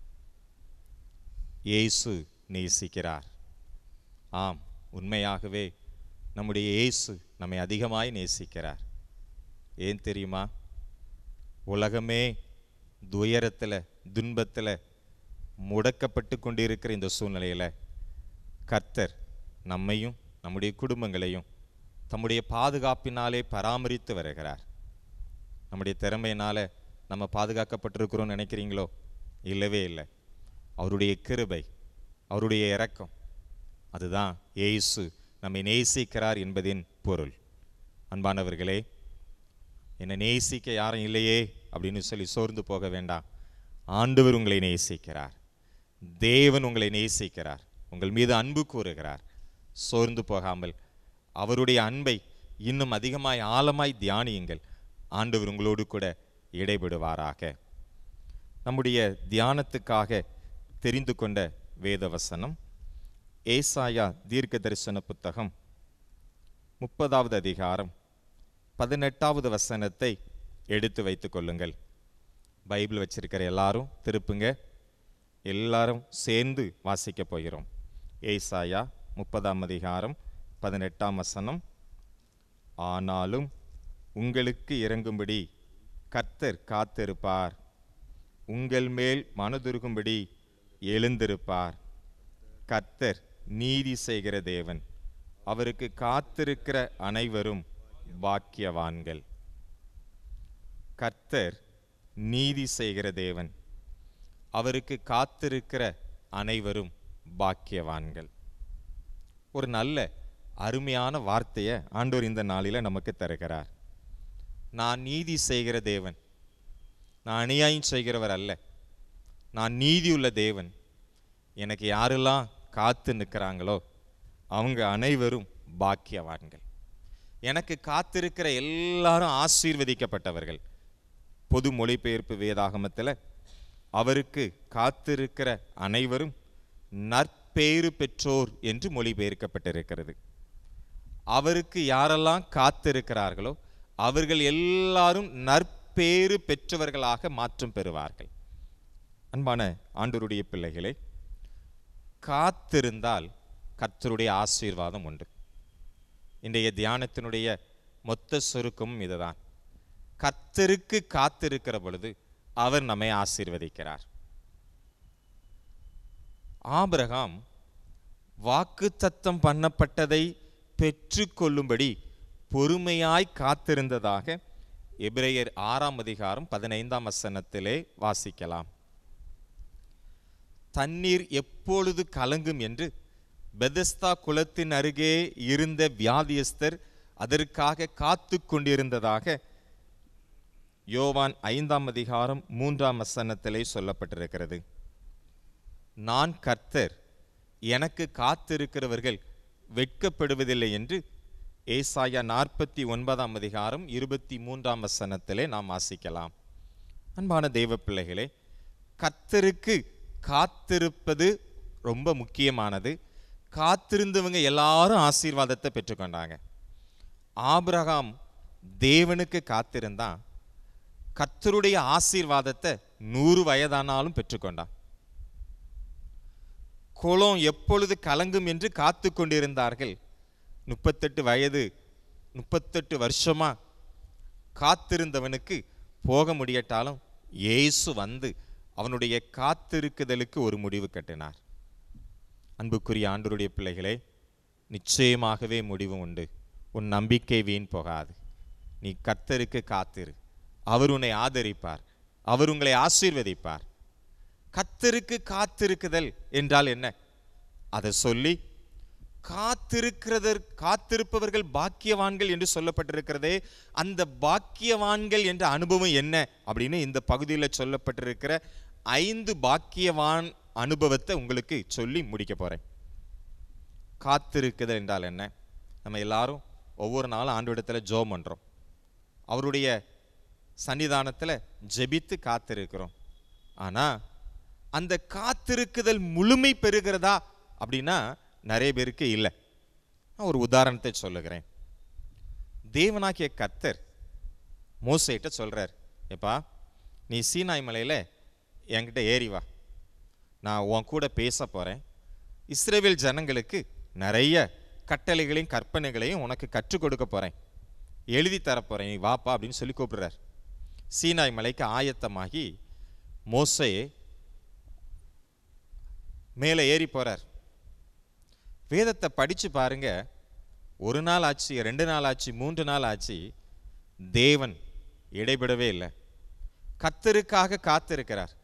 இயேசு நேசிக்கிறார் ஆம் உண்மையாகவே நம்முடைய இயேசு நம்மை அதிகமாய் நேசிக்கிறார் ஏன் தெரியுமா உலகமே துயரத்தில் துன்பத்தில் முடக்கப்பட்டு கொண்டிருக்கிற இந்த சூழ்நிலையில் கர்த்தர் நம்மையும் நம்முடைய குடும்பங்களையும் தம்முடைய பாதுகாப்பினாலே பராமரித்து வருகிறார் நம்முடைய திறமையினால் நம்ம பாதுகாக்கப்பட்டிருக்கிறோம்னு நினைக்கிறீங்களோ இல்லவே இல்லை அவருடைய கிருபை அவருடைய இரக்கம் அதுதான் இயேசு நம்மை நேசிக்கிறார் என்பதின் பொருள் அன்பானவர்களே என்னை நேசிக்க யாரும் இல்லையே அப்படின்னு சொல்லி சோர்ந்து போக வேண்டாம் ஆண்டவர் உங்களை நேசிக்கிறார் தேவன் உங்களை நேசிக்கிறார் உங்கள் மீது அன்பு கூறுகிறார் சோர்ந்து போகாமல் அவருடைய அன்பை இன்னும் அதிகமாய் ஆழமாய் தியானியுங்கள் ஆண்டவர் உங்களோடு கூட இடைபடுவாராக நம்முடைய தியானத்துக்காக தெரிந்து கொண்ட வேத வசனம் ஏசாயா தீர்க்க தரிசன புத்தகம் முப்பதாவது அதிகாரம் பதினெட்டாவது வசனத்தை எடுத்து வைத்துக் கொள்ளுங்கள் பைபிள் வச்சிருக்கிற எல்லாரும் திருப்புங்க எல்லாரும் சேர்ந்து வாசிக்க போகிறோம் ஏசாயா முப்பதாம் அதிகாரம் பதினெட்டாம் வசனம் ஆனாலும் உங்களுக்கு இறங்கும்படி கர்த்தர் காத்திருப்பார் உங்கள் மேல் மனதுருகும்படி எழுந்திருப்பார் கர்த்தர் நீதி செய்கிற தேவன் அவருக்கு காத்திருக்கிற அனைவரும் பாக்கியவான்கள் கர்த்தர் நீதி செய்கிற தேவன் அவருக்கு காத்திருக்கிற அனைவரும் பாக்கியவான்கள் ஒரு நல்ல அருமையான வார்த்தையை ஆண்டவர் இந்த நாளில நமக்கு தருகிறார் நான் நீதி செய்கிற தேவன் நான் அநியாயம் செய்கிறவர் அல்ல நான் நீதியுள்ள தேவன் எனக்கு யாரெல்லாம் காத்து நிற்கிறாங்களோ அவங்க அனைவரும் பாக்கியவான்கள் எனக்கு காத்திருக்கிற எல்லாரும் ஆசீர்வதிக்கப்பட்டவர்கள் பொது மொழிபெயர்ப்பு வேதாகமத்தில் அவருக்கு காத்திருக்கிற அனைவரும் நற்பேறு பெற்றோர் என்று மொழிபெயர்க்கப்பட்டிருக்கிறது அவருக்கு யாரெல்லாம் காத்திருக்கிறார்களோ அவர்கள் எல்லாரும் நற்பேறு பெற்றவர்களாக மாற்றம் பெறுவார்கள் அன்பான ஆண்டவருடைய பிள்ளைகளே காத்திருந்தால் கர்த்தருடைய ஆசீர்வாதம் உண்டு இன்றைய தியானத்தினுடைய மொத்த சுருக்கமும் இதுதான் கர்த்தருக்கு காத்திருக்கிற பொழுது அவர் நம்மை ஆசீர்வதிக்கிறார் ஆபிரகாம் வாக்குத்தத்தம் பண்ணப்பட்டதை பெற்றுக்கொள்ளும்படி பொறுமையாய் காத்திருந்ததாக எபிரேயர் ஆறாம் அதிகாரம் பதினைந்தாம் வசனத்திலே வாசிக்கலாம் தண்ணீர் எப்பொழுது கலங்கும் என்று பெதஸ்தா குளத்தின் அருகே இருந்த வியாதியஸ்தர் அதற்காக காத்து கொண்டிருந்ததாக யோவான் ஐந்தாம் அதிகாரம் மூன்றாம் வசனத்திலே சொல்லப்பட்டிருக்கிறது நான் கர்த்தர் எனக்கு காத்திருக்கிறவர்கள் வெட்கப்படுவதில்லை என்று ஏசாயா நாற்பத்தி ஒன்பதாம் அதிகாரம் இருபத்தி மூன்றாம் வசனத்திலே நாம் வாசிக்கலாம் அன்பான தெய்வ பிள்ளைகளே கர்த்தருக்கு காத்திருப்பது ரொம்ப முக்கியமானது காத்திருந்தவங்க எல்லாரும் ஆசீர்வாதத்தை பெற்றுக்கொண்டாங்க ஆபிரகாம் தேவனுக்கு காத்திருந்தான் கர்த்தருடைய ஆசீர்வாதத்தை நூறு வயதானாலும் பெற்றுக்கொண்டான் குளம் எப்பொழுது கலங்கும் என்று காத்து கொண்டிருந்தார்கள் முப்பத்தெட்டு வயது முப்பத்தெட்டு வருஷமா காத்திருந்தவனுக்கு போக முடியட்டாலும் இயேசு வந்து அவனுடைய காத்திருக்குதலுக்கு ஒரு முடிவு கட்டினார் அன்புக்குரிய ஆண்டருடைய பிள்ளைகளே நிச்சயமாகவே முடிவு உண்டு உன் நம்பிக்கை வீண் போகாது நீ கர்த்தருக்கு காத்திரு அவர் உன்னை ஆதரிப்பார் அவர் உங்களை ஆசீர்வதிப்பார் கர்த்தருக்கு காத்திருக்குதல் என்றால் என்ன அதை சொல்லி காத்திருக்கிறதர் காத்திருப்பவர்கள் பாக்கியவான்கள் என்று சொல்லப்பட்டிருக்கிறதே அந்த பாக்கியவான்கள் என்ற அனுபவம் என்ன அப்படின்னு இந்த பகுதியில் சொல்லப்பட்டிருக்கிற ஐந்து பாக்கியவான் அனுபவத்தை உங்களுக்கு சொல்லி முடிக்க போறேன் காத்திருக்குதல் என்றால் என்ன நம்ம எல்லாரும் ஒவ்வொரு நாளும் ஆண்டு ஜோம் பண்றோம் அவருடைய சன்னிதானத்தில் ஜெபித்து காத்திருக்கிறோம் ஆனா அந்த காத்திருக்குதல் முழுமை பெறுகிறதா அப்படின்னா நிறைய பேருக்கு இல்லை நான் ஒரு உதாரணத்தை சொல்லுகிறேன் தேவனாகிய கர்த்தர் மோசைட்ட சொல்றார் எப்பா நீ சீனாய் மலையில் என்கிட்ட ஏறி வா நான் உன் கூட பேச போறேன் இஸ்ரேவேல் ஜனங்களுக்கு நிறைய கட்டளைகளையும் கற்பனைகளையும் உனக்கு கற்றுக் கொடுக்க போறேன் எழுதி தரப்போறேன் நீ வாப்பா அப்படின்னு சொல்லி கூப்பிடுறார் சீனாய் மலைக்கு ஆயத்தமாகி மோசே மேலே ஏறி போறார் வேதத்தை படிச்சு பாருங்க ஒரு நாள் ஆச்சு ரெண்டு நாள் ஆச்சு மூன்று நாள் ஆச்சு தேவன் இடைபடவே இல்லை கத்தருக்காக காத்திருக்கிறார்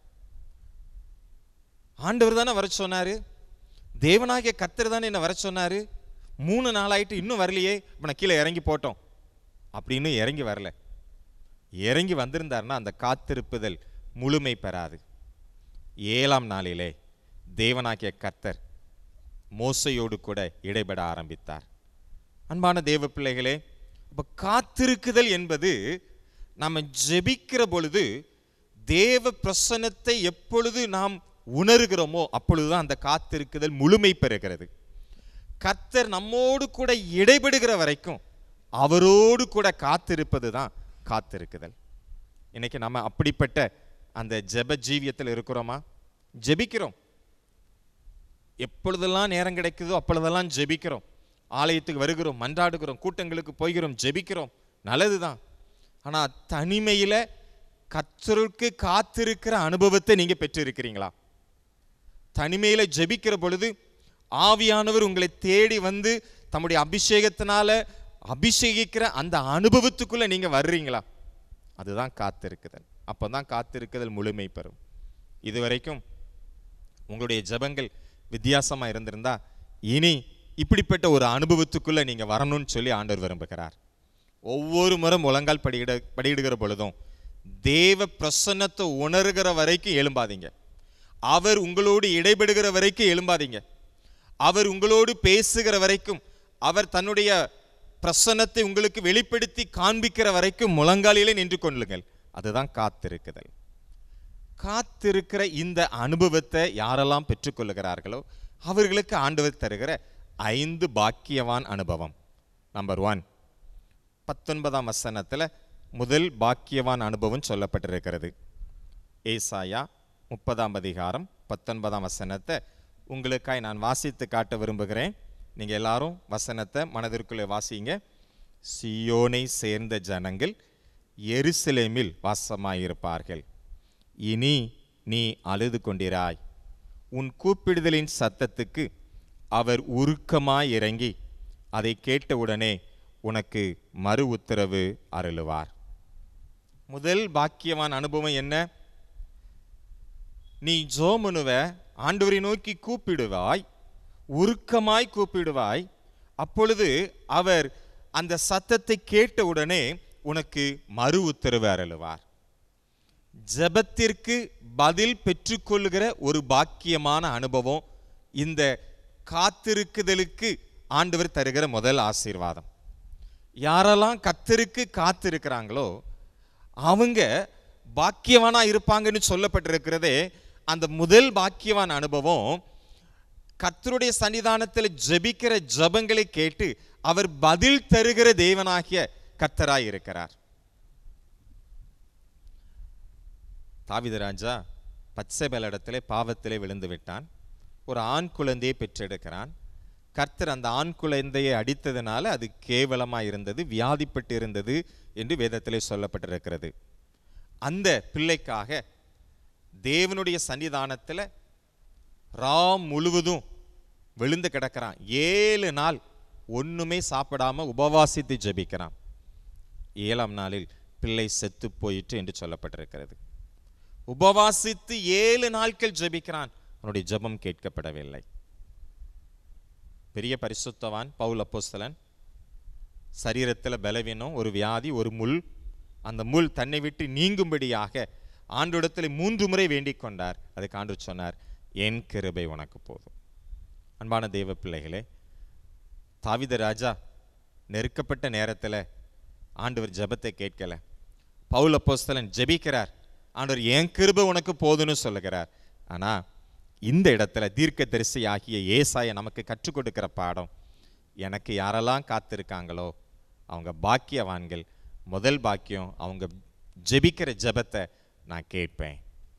ஆண்டவர் தானே வர சொன்னாரு தேவனாகிய கத்தர் தானே என்ன வர சொன்னாரு மூணு நாளாயிட்டு இன்னும் வரலையே இப்போ நான் கீழே இறங்கி போட்டோம் அப்படின்னு இறங்கி வரல இறங்கி வந்திருந்தாருன்னா அந்த காத்திருப்புதல் முழுமை பெறாது ஏழாம் நாளிலே தேவனாகிய கர்த்தர் மோசையோடு கூட இடைபட ஆரம்பித்தார் அன்பான தேவ பிள்ளைகளே அப்ப காத்திருக்குதல் என்பது நம்ம ஜெபிக்கிற பொழுது தேவ பிரசன்னத்தை எப்பொழுது நாம் உணர்கிறோமோ அப்பொழுதுதான் அந்த காத்திருக்குதல் முழுமை பெறுகிறது கர்த்தர் நம்மோடு கூட இடைபடுகிற வரைக்கும் அவரோடு கூட காத்திருப்பது தான் காத்திருக்குதல் இன்னைக்கு நம்ம அப்படிப்பட்ட அந்த ஜெப ஜீவியத்தில் இருக்கிறோமா ஜெபிக்கிறோம் எப்பொழுதெல்லாம் நேரம் கிடைக்குதோ அப்பொழுதெல்லாம் ஜெபிக்கிறோம் ஆலயத்துக்கு வருகிறோம் மன்றாடுகிறோம் கூட்டங்களுக்கு போகிறோம் ஜெபிக்கிறோம் நல்லதுதான் ஆனா தனிமையில கத்தருக்கு காத்திருக்கிற அனுபவத்தை நீங்க பெற்றிருக்கிறீங்களா தனிமையில ஜெபிக்கிற பொழுது ஆவியானவர் உங்களை தேடி வந்து தம்முடைய அபிஷேகத்தினால அபிஷேகிக்கிற அந்த அனுபவத்துக்குள்ள நீங்க வர்றீங்களா அதுதான் காத்திருக்குதல் அப்போ தான் காத்திருக்குதல் முழுமை பெறும் இதுவரைக்கும் உங்களுடைய ஜெபங்கள் வித்தியாசமாக இருந்திருந்தா இனி இப்படிப்பட்ட ஒரு அனுபவத்துக்குள்ள நீங்க வரணும்னு சொல்லி ஆண்டவர் விரும்புகிறார் ஒவ்வொரு முறை முழங்கால் படியிட படியிடுகிற பொழுதும் தேவ பிரசன்னத்தை உணர்கிற வரைக்கும் எழும்பாதீங்க அவர் உங்களோடு இடைபெடுகிற வரைக்கும் எழும்பாதீங்க அவர் உங்களோடு பேசுகிற வரைக்கும் அவர் தன்னுடைய பிரசன்னத்தை உங்களுக்கு வெளிப்படுத்தி காண்பிக்கிற வரைக்கும் முழங்காலிலே நின்று கொள்ளுங்கள் அதுதான் காத்திருக்குதல் காத்திருக்கிற இந்த அனுபவத்தை யாரெல்லாம் பெற்றுக்கொள்ளுகிறார்களோ அவர்களுக்கு ஆண்டவர் தருகிற ஐந்து பாக்கியவான் அனுபவம் நம்பர் ஒன் பத்தொன்பதாம் வசனத்தில் முதல் பாக்கியவான் அனுபவம் சொல்லப்பட்டிருக்கிறது ஏசாயா முப்பதாம் அதிகாரம் பத்தொன்பதாம் வசனத்தை உங்களுக்காய் நான் வாசித்து காட்ட விரும்புகிறேன் நீங்கள் எல்லாரும் வசனத்தை மனதிற்குள்ளே வாசிங்க சியோனை சேர்ந்த ஜனங்கள் எருசலேமில் வாசமாயிருப்பார்கள் இனி நீ அழுது கொண்டிராய் உன் கூப்பிடுதலின் சத்தத்துக்கு அவர் உருக்கமாய் இறங்கி அதை கேட்டவுடனே உனக்கு மறு உத்தரவு அருளுவார் முதல் பாக்கியவான் அனுபவம் என்ன நீ ஜோமனுவ ஆண்டவரை நோக்கி கூப்பிடுவாய் உருக்கமாய் கூப்பிடுவாய் அப்பொழுது அவர் அந்த சத்தத்தை கேட்டவுடனே உனக்கு மறு உத்தரவு அருளுவார் ஜெபத்திற்கு பதில் பெற்றுக்கொள்கிற ஒரு பாக்கியமான அனுபவம் இந்த காத்திருக்குதலுக்கு ஆண்டவர் தருகிற முதல் ஆசீர்வாதம் யாரெல்லாம் கத்தருக்கு காத்திருக்கிறாங்களோ அவங்க பாக்கியவானா இருப்பாங்கன்னு சொல்லப்பட்டிருக்கிறதே அந்த முதல் பாக்கியவான் அனுபவம் கர்த்தருடைய சன்னிதானத்தில் ஜெபிக்கிற ஜெபங்களை கேட்டு அவர் பதில் தருகிற தேவனாகிய கர்த்தராய் இருக்கிறார் தாவீது ராஜா பச்சைபல் இடத்திலே பாவத்திலே விழுந்து விட்டான் ஒரு ஆண் குழந்தையை பெற்றெடுக்கிறான் கர்த்தர் அந்த ஆண் குழந்தையை அடித்ததுனால அது கேவலமாக இருந்தது வியாதிப்பட்டு இருந்தது என்று வேதத்திலே சொல்லப்பட்டிருக்கிறது அந்த பிள்ளைக்காக தேவனுடைய சன்னிதானத்தில் ராம் முழுவதும் விழுந்து கிடக்கிறான் ஏழு நாள் ஒண்ணுமே சாப்பிடாம உபவாசித்து ஜெபிக்கிறான் ஏழாம் நாளில் பிள்ளை செத்து போயிற்று என்று சொல்லப்பட்டிருக்கிறது உபவாசித்து ஏழு நாட்கள் ஜெபிக்கிறான் அவனுடைய ஜெபம் கேட்கப்படவில்லை பெரிய பரிசுத்தவான் பவுல் அப்போஸ்தலன் சரீரத்தில் பலவீனம் ஒரு வியாதி ஒரு முள் அந்த முள் தன்னை விட்டு நீங்கும்படியாக ஆண்டோடத்தில் மூன்று முறை வேண்டிக் கொண்டார் அதுக்கு ஆண்டு சொன்னார் என் கிருபை உனக்கு போதும் அன்பான தேவ பிள்ளைகளே தாவித ராஜா நெருக்கப்பட்ட நேரத்தில் ஆண்டவர் ஜெபத்தை கேட்கல பவுல் அப்போஸ்தலன் ஜெபிக்கிறார் ஆண்டவர் என் கிருபை உனக்கு போதும்னு சொல்லுகிறார் ஆனா இந்த இடத்துல தீர்க்க தரிசி ஆகிய ஏசாய நமக்கு கற்றுக் கொடுக்கிற பாடம் எனக்கு யாரெல்லாம் காத்திருக்காங்களோ அவங்க பாக்கியவான்கள் முதல் பாக்கியம் அவங்க ஜெபிக்கிற ஜெபத்தை நான் கேட்பேன்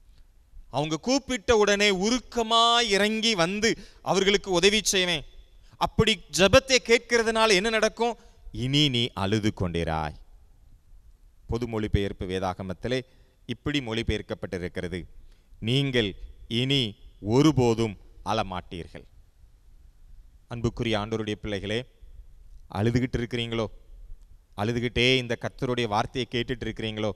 அவங்க கூப்பிட்ட உடனே உருக்கமா இறங்கி வந்து அவர்களுக்கு உதவி செய்வேன் அப்படி ஜெபத்தை கேட்கிறதுனால என்ன நடக்கும் இனி நீ அழுது கொண்டிராய் பொது மொழிபெயர்ப்பு வேதாகமத்திலே இப்படி மொழிபெயர்க்கப்பட்டிருக்கிறது நீங்கள் இனி ஒருபோதும் அழமாட்டீர்கள் அன்புக்குரிய ஆண்டவருடைய பிள்ளைகளே அழுதுகிட்டு இருக்கிறீங்களோ அழுதுகிட்டே இந்த கர்த்தருடைய வார்த்தையை கேட்டுட்டு இருக்கிறீங்களோ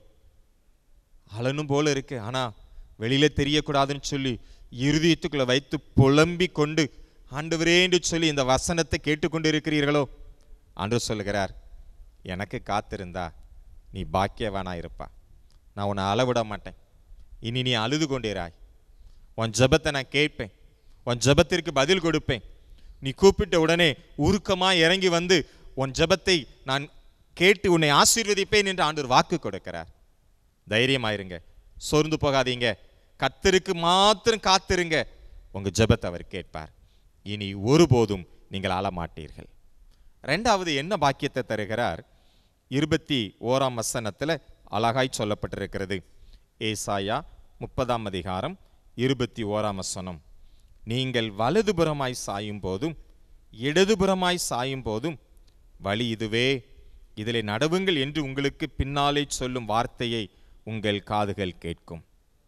அழனும் போல இருக்கு ஆனா வெளியில தெரியக்கூடாதுன்னு சொல்லி இருதயத்துக்குள்ள வைத்து புலம்பி கொண்டு ஆண்டவரே என்று சொல்லி இந்த வசனத்தை கேட்டுக்கொண்டு இருக்கிறீர்களோ ஆண்டவர் சொல்லுகிறார் எனக்கு காத்திருந்தா நீ பாக்கியவானா இருப்பா நான் உன்னை அளவிட மாட்டேன் இனி நீ அழுது கொண்டிராய் உன் ஜெபத்தை நான் கேட்பேன் உன் ஜெபத்திற்கு பதில் கொடுப்பேன் நீ கூப்பிட்ட உடனே உருக்கமா இறங்கி வந்து உன் ஜெபத்தை நான் கேட்டு உன்னை ஆசீர்வதிப்பேன் என்று ஆண்டவர் வாக்கு கொடுக்கிறார் தைரியமாயிருங்க சோர்ந்து போகாதீங்க கத்தருக்கு மாத்திரம் காத்திருங்க உங்க ஜெபத்தை அவர் கேட்பார் இனி ஒருபோதும் நீங்கள் ஆளமாட்டீர்கள் ரெண்டாவது என்ன பாக்கியத்தை தருகிறார் இருபத்தி ஓராம் வசனத்துல அழகாய் சொல்லப்பட்டிருக்கிறது ஏசாயா முப்பதாம் அதிகாரம் இருபத்தி ஓராம் வசனம் நீங்கள் வலதுபுறமாய் சாயும் போதும் இடதுபுறமாய் சாயும் போதும் வழி இதுவே இதிலே நடவுங்கள் என்று உங்களுக்கு பின்னாலே சொல்லும் வார்த்தையை உங்கள் காதுகள் கேட்கும்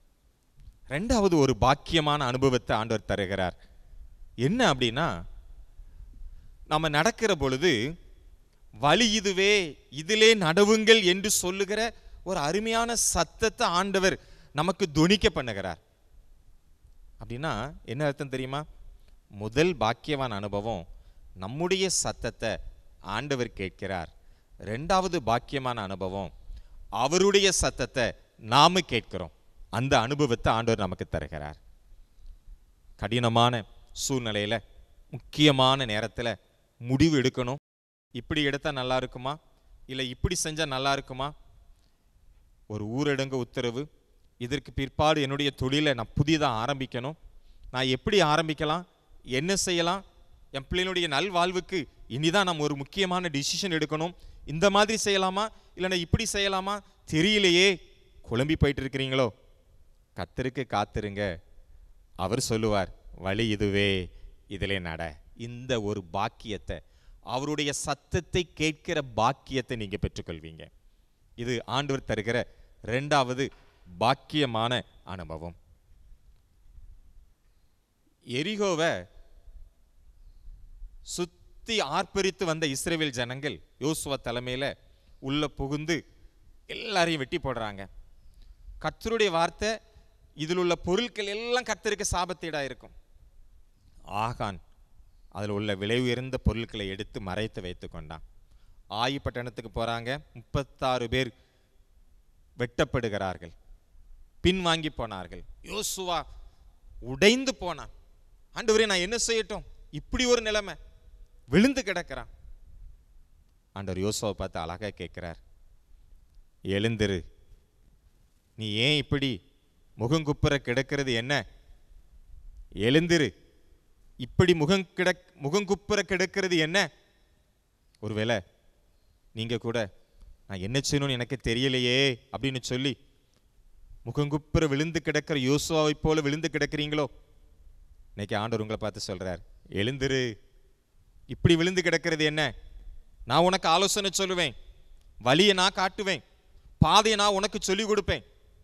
ரெண்டாவது ஒரு பாக்கியமான அனுபவத்தை ஆண்டவர் தருகிறார் என்ன அப்படின்னா நம்ம நடக்கிற பொழுது வழி இதுவே இதிலே நடவுங்கள் என்று சொல்லுகிற ஒரு அருமையான சத்தத்தை ஆண்டவர் நமக்கு துணிக்க பண்ணுகிறார் அப்படின்னா என்ன அர்த்தம் தெரியுமா முதல் பாக்கியவான் அனுபவம் நம்முடைய சத்தத்தை ஆண்டவர் கேட்கிறார் ரெண்டாவது பாக்கியமான அனுபவம் அவருடைய சத்தத்தை நாம கேட்கிறோம் அந்த அனுபவத்தை ஆண்டவர் நமக்கு தருகிறார் கடினமான சூழ்நிலையில முக்கியமான நேரத்துல முடிவு எடுக்கணும் இப்படி எடுத்தா நல்லா இருக்குமா இல்லை இப்படி செஞ்சா நல்லா இருக்குமா ஒரு ஊரடங்கு உத்தரவு இதற்கு பிற்பாடு என்னுடைய தொழிலை நான் புதிதாக ஆரம்பிக்கணும் நான் எப்படி ஆரம்பிக்கலாம் என்ன செய்யலாம் என் பிள்ளைகளுடைய நல்வாழ்வுக்கு இனிதான் நம்ம ஒரு முக்கியமான டிசிஷன் எடுக்கணும் இந்த மாதிரி செய்யலாமா இல்லைன்னா இப்படி செய்யலாமா தெரியலையே குழம்பி போயிட்டு இருக்கிறீங்களோ கத்தருக்கு காத்திருங்க அவர் சொல்லுவார் வழி இதுவே இதிலே நட இந்த ஒரு பாக்கியத்தை அவருடைய சத்தத்தை கேட்கிற பாக்கியத்தை நீங்க பெற்றுக்கொள்வீங்க இது ஆண்டவர் தருகிற ரெண்டாவது பாக்கியமான அனுபவம் எரிகோவை சுத்தி ஆர்ப்பரித்து வந்த இஸ்ரேல் ஜனங்கள் யோசுவா தலைமையில உள்ள புகுந்து எல்லாரையும் வெட்டி போடுறாங்க கர்த்தருடைய வார்த்தை இதில் உள்ள பொருட்கள் எல்லாம் கர்த்தருக்கு சாபத்தீடா இருக்கும் ஆகான் அதில் உள்ள விலை உயர்ந்த பொருட்களை எடுத்து மறைத்து வைத்து கொண்டான் ஆயி பட்டணத்துக்கு போறாங்க முப்பத்தாறு பேர் வெட்டப்படுகிறார்கள் பின்வாங்கி போனார்கள் யோசுவா உடைந்து போனான் ஆண்டவரே நான் என்ன செய்யட்டும் இப்படி ஒரு நிலைமை விழுந்து கிடக்கிறான் ஆண்டவர் யோசுவை பார்த்து அழகா கேட்கிறார் எழுந்திரு நீ ஏன் இப்படி முகங்குப்புற கிடக்கிறது என்ன எழுந்திரு இப்படி முகம் கிடக் முகங்குப்புற கிடக்கிறது என்ன ஒருவேளை நீங்க கூட நான் என்ன செய்யணும்னு எனக்கு தெரியலையே அப்படின்னு சொல்லி முகங்குப்புற விழுந்து கிடக்கிற யோசுவாவை போல விழுந்து கிடக்கிறீங்களோ இன்னைக்கு ஆண்டவர் உங்களை பார்த்து சொல்றார் எழுந்திரு இப்படி விழுந்து கிடக்கிறது என்ன நான் உனக்கு ஆலோசனை சொல்லுவேன் வழியை நான் காட்டுவேன் பாதையை நான் உனக்கு சொல்லி கொடுப்பேன்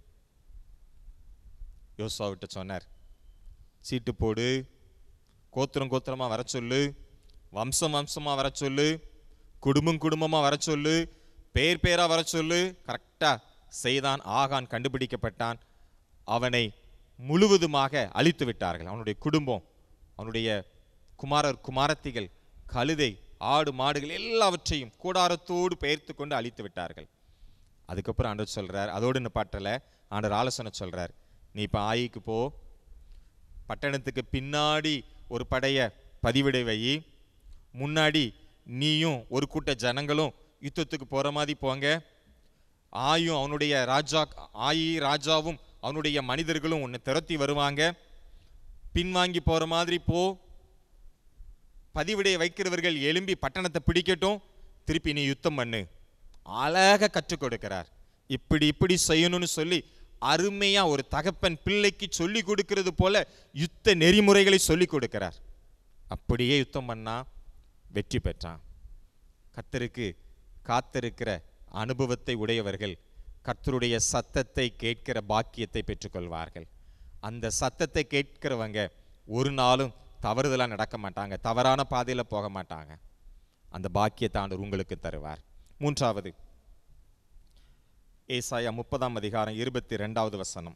யோசுவாவிட்ட சொன்னார் சீட்டு போடு கோத்திரம் கோத்திரமா வர சொல்லு வம்சம் வம்சமா வர சொல்லு குடும்பம் குடும்பமா வர சொல்லு பேர் பேரா வர சொல்லு கரெக்டா செய்தான் ஆகான் கண்டுபிடிக்கப்பட்டான் அவனை முழுவதுமாக அழித்து விட்டார்கள் அவனுடைய குடும்பம் அவனுடைய குமாரர் குமாரத்திகள் கழுதை ஆடு மாடுகள் எல்லாவற்றையும் கூடாரத்தோடு பெயர்த்து கொண்டு அழித்து விட்டார்கள் அதுக்கப்புறம் ஆண்டவர் சொல்றார் அதோடு நிப்பாட்டல ஆண்டவர் ஆலோசனை சொல்றார் நீ இப்ப ஆயிக்கு போ பட்டணத்துக்கு பின்னாடி ஒரு படைய பதிவிடை வை முன்னாடி நீயும் ஒரு கூட்ட ஜனங்களும் யுத்தத்துக்கு போற மாதிரி போங்க ஆயும் அவனுடைய ராஜா ஆயி ராஜாவும் அவனுடைய மனிதர்களும் உன்னை துரத்தி வருவாங்க பின்வாங்கி போற மாதிரி போ பதிவிடைய வைக்கிறவர்கள் எழும்பி பட்டணத்தை பிடிக்கட்டும் திருப்பி நீ யுத்தம் பண்ணு அழகா கற்றுக் கொடுக்கிறார் இப்படி இப்படி செய்யணும்னு சொல்லி அருமையா ஒரு தகப்பன் பிள்ளைக்கு சொல்லி கொடுக்கிறது போல யுத்த நெறிமுறைகளை சொல்லி கொடுக்கிறார் அப்படியே யுத்தம் பண்ணா வெற்றி பெற்றான் கர்த்தருக்கு காத்திருக்கிற அனுபவத்தை உடையவர்கள் கர்த்தருடைய சத்தத்தை கேட்கிற பாக்கியத்தை பெற்றுக்கொள்வார்கள் அந்த சத்தத்தை கேட்கிறவங்க ஒரு நாளும் தவறுதலா நடக்க மாட்டாங்க தவறான பாதையில போக மாட்டாங்க அந்த பாக்கியத்தை ஆண்டவர் உங்களுக்கு தருவார் மூன்றாவது ஏசாயா முப்பதாம் அதிகாரம் இருபத்தி ரெண்டாவது வசனம்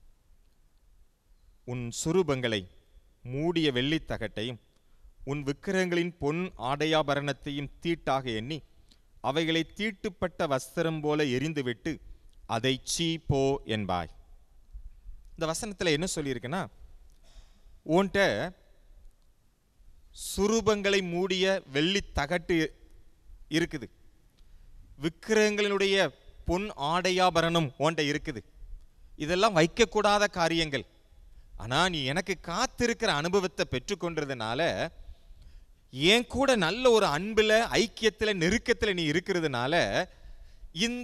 உன் சுரூபங்களை மூடிய வெள்ளித் தகட்டையும் உன் விக்கிரகங்களின் பொன் ஆடையாபரணத்தையும் தீட்டாக எண்ணி அவைகளை தீட்டுப்பட்ட வஸ்திரம் போல எரிந்துவிட்டு அதை சீ போ என்பாய் இந்த வசனத்துல என்ன சொல்லியிருக்குன்னா உன்கிட்ட சுரூபங்களை மூடிய வெள்ளி தகட்டு இருக்குது விக்கிரகங்களினுடைய பொன் ஆடையாபரணம் உன்கிட்ட இருக்குது இதெல்லாம் வைக்கக்கூடாத காரியங்கள் ஆனா நீ எனக்கு காத்திருக்கிற அனுபவத்தை பெற்றுக்கொண்டதுனால என் கூட நல்ல ஒரு அன்புல ஐக்கியத்துல நெருக்கத்துல நீ இருக்கிறதுனால இந்த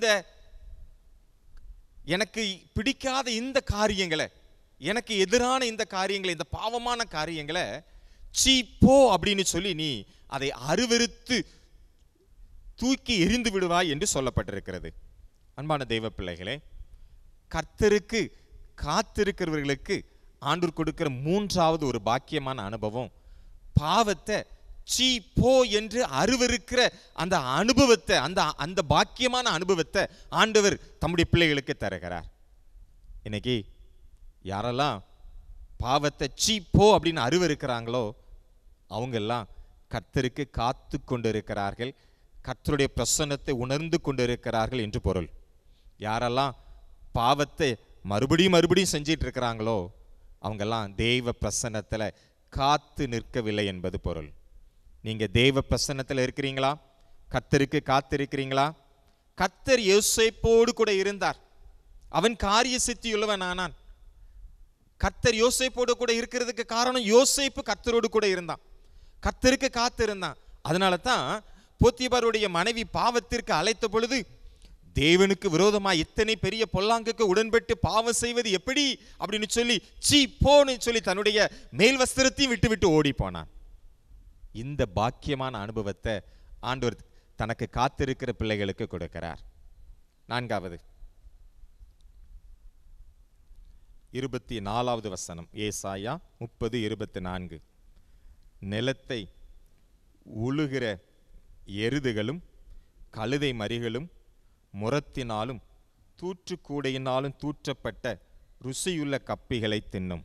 எனக்கு பிடிக்காத இந்த காரியங்களை எனக்கு எதிரான இந்த காரியங்களை இந்த பாவமான காரியங்களை சீ போ அப்படின்னு சொல்லி நீ அதை அருவருத்து தூக்கி எறிந்து விடுவாய் என்று சொல்லப்பட்டிருக்கிறது அன்பான தெய்வ பிள்ளைகளே கர்த்தருக்கு காத்திருக்கிறவர்களுக்கு ஆண்டூர் கொடுக்கிற மூன்றாவது ஒரு பாக்கியமான அனுபவம் பாவத்தை சீ போ என்று அருவருக்கிற அந்த அனுபவத்தை அந்த அந்த பாக்கியமான அனுபவத்தை ஆண்டவர் தம்முடைய பிள்ளைகளுக்கு தருகிறார் இன்னைக்கு யாரெல்லாம் பாவத்தை சீ போ அப்படின்னு அருவருக்கிறாங்களோ அவங்கெல்லாம் கர்த்தருக்கு காத்து கொண்டிருக்கிறார்கள் கர்த்தருடைய பிரசன்னத்தை உணர்ந்து கொண்டிருக்கிறார்கள் என்று பொருள் யாரெல்லாம் பாவத்தை மறுபடியும் மறுபடியும் செஞ்சிட்டு இருக்கிறாங்களோ அவங்கெல்லாம் தெய்வ பிரசன்னத்தில் காத்து நிற்கவில்லை என்பது பொருள் நீங்க தெய்வ பிரசன்னத்தில் இருக்கிறீங்களா கர்த்தருக்கு காத்திருக்கிறீங்களா கர்த்தர் யோசேப்போடு கூட இருந்தார் அவன் காரிய சித்தியுள்ளவன் ஆனான் கர்த்தர் யோசேப்போடு கூட இருக்கிறதுக்கு காரணம் யோசேப்பு கர்த்தரோடு கூட இருந்தான் கர்த்தருக்கு காத்து இருந்தான் அதனால தான் போத்திபாருடைய மனைவி பாவத்திற்கு அழைத்த பொழுது தேவனுக்கு விரோதமா இத்தனை பெரிய பொல்லாங்குக்கு உடன்பட்டு பாவம் செய்வது எப்படி அப்படின்னு சொல்லி சீ போன்னு சொல்லி தன்னுடைய மேல் வஸ்திரத்தையும் விட்டு விட்டு ஓடி போனான் இந்த பாக்கியமான அனுபவத்தை ஆண்டவர் தனக்கு காத்திருக்கிற பிள்ளைகளுக்கு கொடுக்கிறார் நான்காவது இருபத்தி நாலாவது வசனம் ஏசாயா முப்பது இருபத்தி நான்கு நிலத்தை உழுகிற எருதுகளும் கழுதை மறிகளும் முரத்தினாலும் தூற்றுக்கூடையினாலும் தூற்றப்பட்ட ருசியுள்ள கப்பிகளை தின்னும்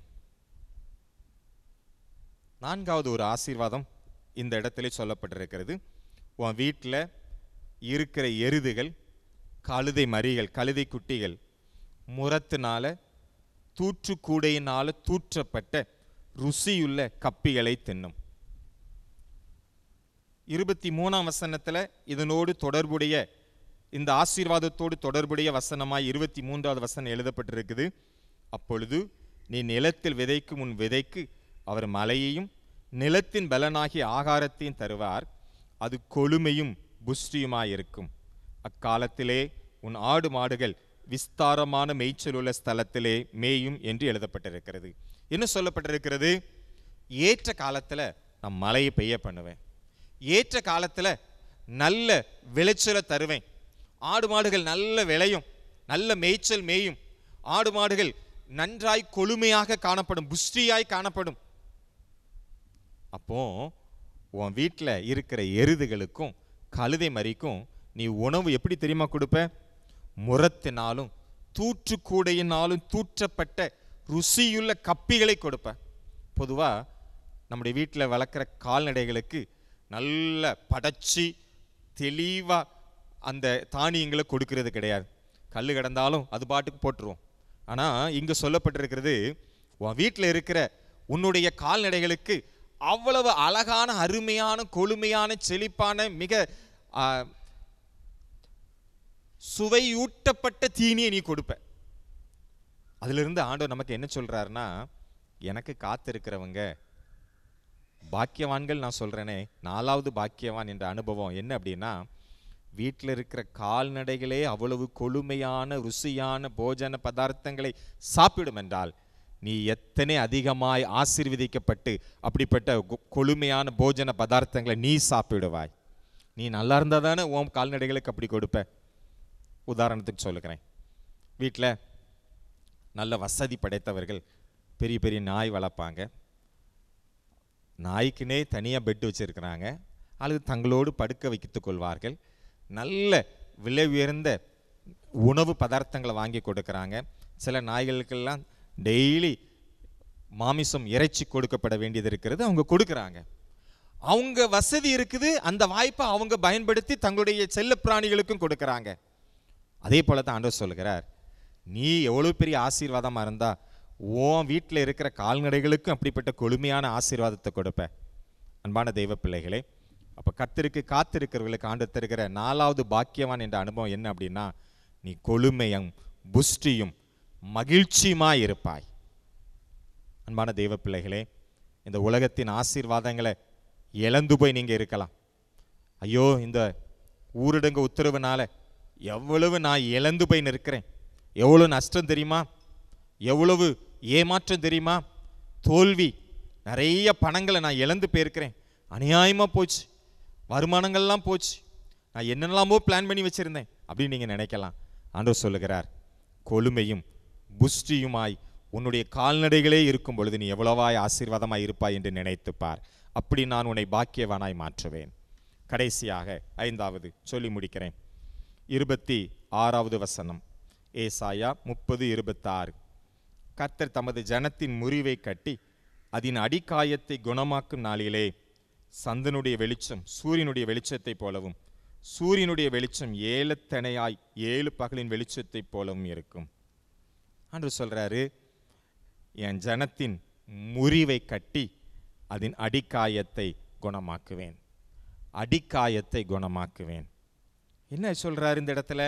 நான்காவது ஒரு ஆசீர்வாதம் இந்த இடத்திலே சொல்லப்பட்டிருக்கிறது உன் வீட்டில் இருக்கிற எருதுகள் கழுதை மறிகள் கழுதை குட்டிகள் முரத்தினால தூற்றுக்கூடையினால தூற்றப்பட்ட ருசியுள்ள கப்பிகளை தின்னும் இருபத்தி மூணாம் வசனத்துல இதனோடு தொடர்புடைய இந்த ஆசீர்வாதத்தோடு தொடர்புடைய வசனமாய் இருபத்தி மூன்றாவது வசனம் எழுதப்பட்டிருக்குது அப்பொழுது நீ நிலத்தில் விதைக்கும் உன் விதைக்கு அவர் மலையையும் நிலத்தின் பலனாகிய ஆகாரத்தையும் தருவார் அது கொழுமையும் புஷ்டியுமாயிருக்கும் அக்காலத்திலே உன் ஆடு மாடுகள் விஸ்தாரமான மேய்ச்சல் உள்ள ஸ்தலத்திலே மேயும் என்று எழுதப்பட்டிருக்கிறது என்ன சொல்லப்பட்டிருக்கிறது ஏற்ற காலத்துல நான் மழையை பெய்ய பண்ணுவேன் ஏற்ற காலத்துல நல்ல விளைச்சலை தருவேன் ஆடு மாடுகள் நல்ல விளையும் நல்ல மேய்ச்சல் மேயும் ஆடு மாடுகள் நன்றாய் கொழுமையாக காணப்படும் புஷ்டியாய் காணப்படும் அப்போ உன் வீட்டில் இருக்கிற எருதுகளுக்கும் கழுதை மறிக்கும் நீ உணவு எப்படி தெரியுமா கொடுப்ப முரத்தினாலும் தூற்றுக்கூடையினாலும் தூற்றப்பட்ட ருசியுள்ள கப்பிகளை கொடுப்ப பொதுவா நம்முடைய வீட்டில் வளர்க்குற கால்நடைகளுக்கு நல்ல படைச்சி தெளிவா அந்த தானியங்களை கொடுக்கிறது கிடையாது கல் கிடந்தாலும் அது பாட்டுக்கு போட்டுருவோம் ஆனா இங்க சொல்லப்பட்டிருக்கிறது உன் வீட்டில் இருக்கிற உன்னுடைய கால்நடைகளுக்கு அவ்வளவு அழகான அருமையான கொழுமையான செழிப்பான மிக ஆ, சுவையூட்டப்பட்ட தீனியை நீ கொடுப்ப அதிலிருந்து ஆண்டவர் நமக்கு என்ன சொல்றாருன்னா எனக்கு காத்திருக்கிறவங்க பாக்கியவான்கள் நான் சொல்றேனே நாலாவது பாக்கியவான் என்ற அனுபவம் என்ன அப்படின்னா வீட்டில் இருக்கிற கால்நடைகளே அவ்வளவு கொழுமையான ருசியான போஜன பதார்த்தங்களை சாப்பிடும் என்றால் நீ எத்தனை அதிகமாய் ஆசீர்வதிக்கப்பட்டு அப்படிப்பட்ட கொ- கொழுமையான போஜன பதார்த்தங்களை நீ சாப்பிடுவாய் நீ நல்லா இருந்தால் தானே உன் கால்நடைகளுக்கு அப்படி கொடுப்ப உதாரணத்துக்கு சொல்லுகிறேன் வீட்டில் நல்ல வசதி படைத்தவர்கள் பெரிய பெரிய நாய் வளர்ப்பாங்க நாய்க்குனே தனியாக பெட் வச்சிருக்கிறாங்க அல்லது தங்களோடு படுக்க வைத்துக் கொள்வார்கள் நல்ல விலை உயர்ந்த உணவு பதார்த்தங்களை வாங்கி கொடுக்குறாங்க சில நாய்களுக்கெல்லாம் டெய்லி மாமிசம் இறைச்சி கொடுக்கப்பட வேண்டியது இருக்கிறது அவங்க கொடுக்குறாங்க அவங்க வசதி இருக்குது அந்த வாய்ப்பை அவங்க பயன்படுத்தி தங்களுடைய செல்ல பிராணிகளுக்கும் கொடுக்குறாங்க அதே போல தான் ஆண்டவர் சொல்லுகிறார் நீ எவ்வளவு பெரிய ஆசீர்வாதமா இருந்தா உன் வீட்டில் இருக்கிற கால்நடைகளுக்கும் அப்படிப்பட்ட கொழுமையான ஆசீர்வாதத்தை கொடுப்ப அன்பான தெய்வ பிள்ளைகளே அப்ப கர்த்தருக்கு காத்திருக்கிறவர்களுக்கு ஆண்டு தருகிற நாலாவது பாக்கியவான் என்ற அனுபவம் என்ன அப்படின்னா நீ கொழுமையும் புஷ்டியும் மகிழ்ச்சியுமாய் இருப்பாய் அன்பான தெய்வ பிள்ளைகளே இந்த உலகத்தின் ஆசீர்வாதங்களை இழந்து போய் நீங்க இருக்கலாம் ஐயோ இந்த ஊரடங்கு உத்தரவுனால எவ்வளவு நான் இழந்து போய் நிற்கிறேன் எவ்வளவு நஷ்டம் தெரியுமா எவ்வளவு ஏமாற்றம் தெரியுமா தோல்வி நிறைய பணங்களை நான் இழந்து போயிருக்கிறேன் அநியாயமா போச்சு வருமானங்கள்லாம் போச்சு நான் என்னெல்லாமோ பிளான் பண்ணி வச்சிருந்தேன் அப்படின்னு நீங்க நினைக்கலாம் ஆண்டவர் சொல்லுகிறார் கொழுமையும் புஷ்டியுமாய் உன்னுடைய கால்நடைகளே இருக்கும் பொழுது நீ எவ்வளவாய் ஆசீர்வாதமாய் இருப்பாய் என்று நினைத்துப் பார் அப்படி நான் உன்னை பாக்கியவானாய் மாற்றுவேன் கடைசியாக ஐந்தாவது சொல்லி முடிக்கிறேன் இருபத்தி ஆறாவது வசனம் ஏசாயா முப்பது இருபத்தாறு கர்த்தர் தமது ஜனத்தின் முறிவை கட்டி அதன் அடிக்காயத்தை குணமாக்கும் நாளிலே சந்தனுடைய வெளிச்சம் சூரியனுடைய வெளிச்சத்தைப் போலவும் சூரியனுடைய வெளிச்சம் ஏலத்தனையாய் ஏழு பகலின் வெளிச்சத்தைப் போலவும் இருக்கும் அன்று சொல்றாரு என் ஜனத்தின் முறிவை கட்டி அதன் அடிக்காயத்தை குணமாக்குவேன் அடிக்காயத்தை குணமாக்குவேன் என்ன சொல்றாரு இந்த இடத்துல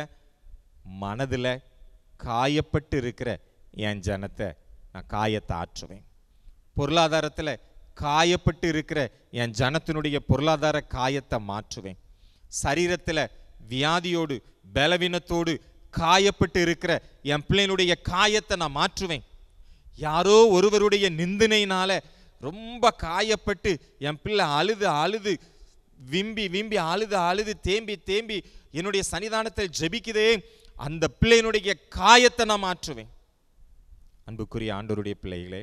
மனதுல காயப்பட்டு இருக்கிற என் ஜனத்தை நான் காயத்தை ஆற்றுவேன் பொருளாதாரத்துல காயப்பட்டு இருக்கிற என் ஜனத்தினுடைய பொருளாதார காயத்தை மாற்றுவேன் சரீரத்துல வியாதியோடு பலவீனத்தோடு காயப்பட்டு இருக்கிற என் பிள்ளைனுடைய காயத்தை நான் மாற்றுவேன் யாரோ ஒருவருடைய நிந்தனையினால ரொம்ப காயப்பட்டு என் பிள்ளை அழுது அழுது விம்பி விம்பி அழுது அழுது தேம்பி தேம்பி என்னுடைய சன்னிதானத்தில் ஜெபிக்குதே அந்த பிள்ளையினுடைய காயத்தை நான் மாற்றுவேன் அன்புக்குரிய ஆண்டவருடைய பிள்ளைகளே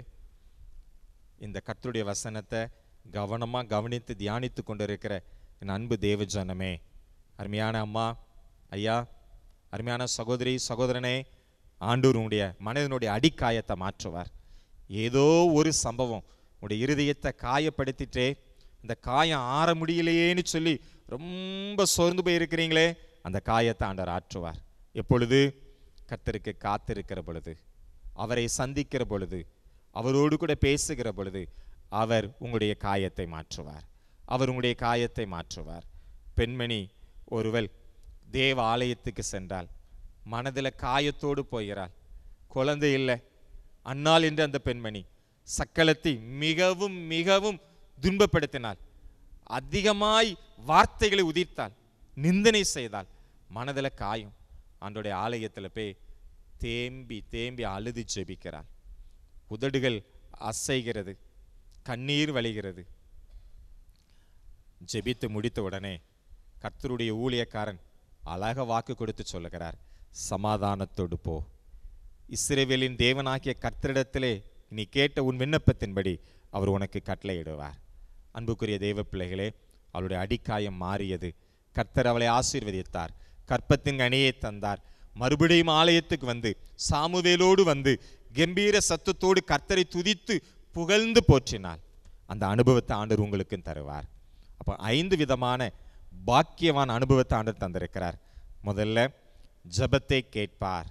இந்த கர்த்தருடைய வசனத்தை கவனமாக கவனித்து தியானித்து கொண்டிருக்கிற என் அன்பு தேவ ஜனமே அருமையான அம்மா ஐயா அருமையான சகோதரி சகோதரனே ஆண்டூர் உன்னுடைய மனதினுடைய அடிக்காயத்தை மாற்றுவார் ஏதோ ஒரு சம்பவம் உடைய இருதயத்தை காயப்படுத்திட்டே இந்த காயம் ஆற முடியலையேன்னு சொல்லி ரொம்ப சோர்ந்து போயிருக்கிறீங்களே அந்த காயத்தை ஆண்டவர் ஆற்றுவார் எப்பொழுது கர்த்தருக்கு காத்திருக்கிற பொழுது அவரை சந்திக்கிற பொழுது அவரோடு கூட பேசுகிற பொழுது அவர் உங்களுடைய காயத்தை மாற்றுவார் அவர் உங்களுடைய காயத்தை மாற்றுவார் பெண்மணி ஒருவள் தேவ ஆலயத்துக்கு சென்றால் மனதில் காயத்தோடு போகிறாள் குழந்தை இல்லை அன்னாள் என்ற அந்த பெண்மணி சக்களத்தை மிகவும் மிகவும் துன்பப்படுத்தினாள் அதிகமாய் வார்த்தைகளை உதிர்த்தாள் நிந்தனை செய்தாள் மனதில் காயம் ஆண்டோடைய ஆலயத்தில் போய் தேம்பி தேம்பி அழுது ஜெபிக்கிறாள் உதடுகள் அசைகிறது கண்ணீர் வழிகிறது ஜெபித்து முடித்த உடனே கர்த்தருடைய ஊழியக்காரன் அழக வாக்கு கொடுத்து சொல்லுகிறார் சமாதானத்தோடு போ இஸ்ரவேலின் தேவனாகிய கர்த்தரிடத்திலே நீ கேட்ட உன் விண்ணப்பத்தின்படி அவர் உனக்கு கட்டளையிடுவார் அன்புக்குரிய தேவ பிள்ளைகளே அவளுடைய அடிக்காயம் மாறியது கர்த்தர் அவளை ஆசீர்வதித்தார் கற்பத்தின் அணியை தந்தார் மறுபடியும் ஆலயத்துக்கு வந்து சாமுவேலோடு வந்து கம்பீர சத்தத்தோடு கர்த்தரை துதித்து புகழ்ந்து போற்றினாள் அந்த அனுபவத்தை ஆண்டவர் உங்களுக்கும் தருவார் அப்போ ஐந்து விதமான பாக்கியவான் அனுபவத்தை ஆண்டவர் தந்திருக்கிறார் முதல்ல ஜெபத்தை கேட்பார்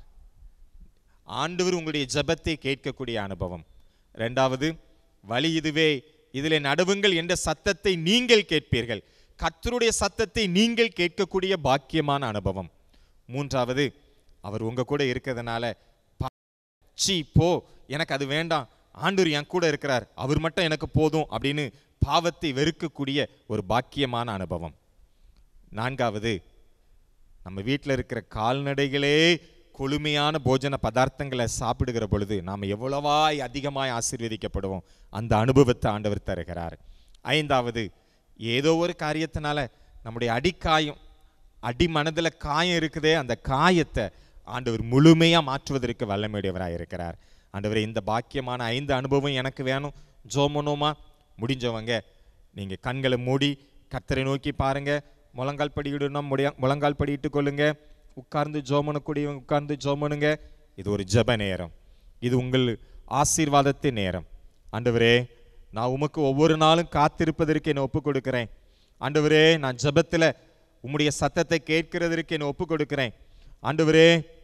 ஆண்டவர் உங்களுடைய ஜெபத்தை கேட்கக்கூடிய அனுபவம் ரெண்டாவது வழி இதுவே இதிலே நடுவுங்கள் என்ற சத்தத்தை நீங்கள் கேட்பீர்கள் கர்த்தருடைய சத்தத்தை நீங்கள் கேட்கக்கூடிய பாக்கியமான அனுபவம் மூன்றாவது அவர் உங்க கூட இருக்கிறதுனால பா- சீ போ எனக்கு அது வேண்டாம் ஆண்டவர் என் கூட இருக்கிறார் அவர் மட்டும் எனக்கு போதும் அப்படின்னு பாவத்தை வெறுக்கக்கூடிய ஒரு பாக்கியமான அனுபவம் நான்காவது நம்ம வீட்டில் இருக்கிற கால்நடைகளே கொழுமையான போஜன பதார்த்தங்களை சாப்பிடுகிற பொழுது நாம் எவ்வளவாய் அதிகமாய் ஆசீர்வதிக்கப்படுவோம் அந்த அனுபவத்தை ஆண்டவர் தருகிறார் ஐந்தாவது ஏதோ ஒரு காரியத்தினால நம்முடைய அடிக்காயம் அடி மனதில் காயம் இருக்குதே அந்த காயத்தை ஆண்டவர் முழுமையாக மாற்றுவதற்கு வல்லமையுடையவராக இருக்கிறார் ஆண்டவரே இந்த பாக்கியமான ஐந்து அனுபவம் எனக்கு வேணும் ஜோமனோமா முடிஞ்சவங்க நீங்கள் கண்களை மூடி கர்த்தரை நோக்கி பாருங்க முழங்கால் படியிடணும் முடிய முழங்கால் படியிட்டு கொள்ளுங்க உட்கார்ந்து ஜோமனக்கூடியவங்க உட்கார்ந்து ஜோமனுங்க இது ஒரு ஜெப நேரம் இது உங்கள் ஆசீர்வாதத்தின் நேரம் ஆண்டவரே நான் உமக்கு ஒவ்வொரு நாளும் காத்திருப்பதற்கு என்னை ஒப்பு கொடுக்கிறேன் ஆண்டவரே நான் ஜெபத்தில் உம்முடைய சத்தத்தை கேட்கிறதற்கு என்னை ஒப்பு கொடுக்கிறேன் ஆண்டவரே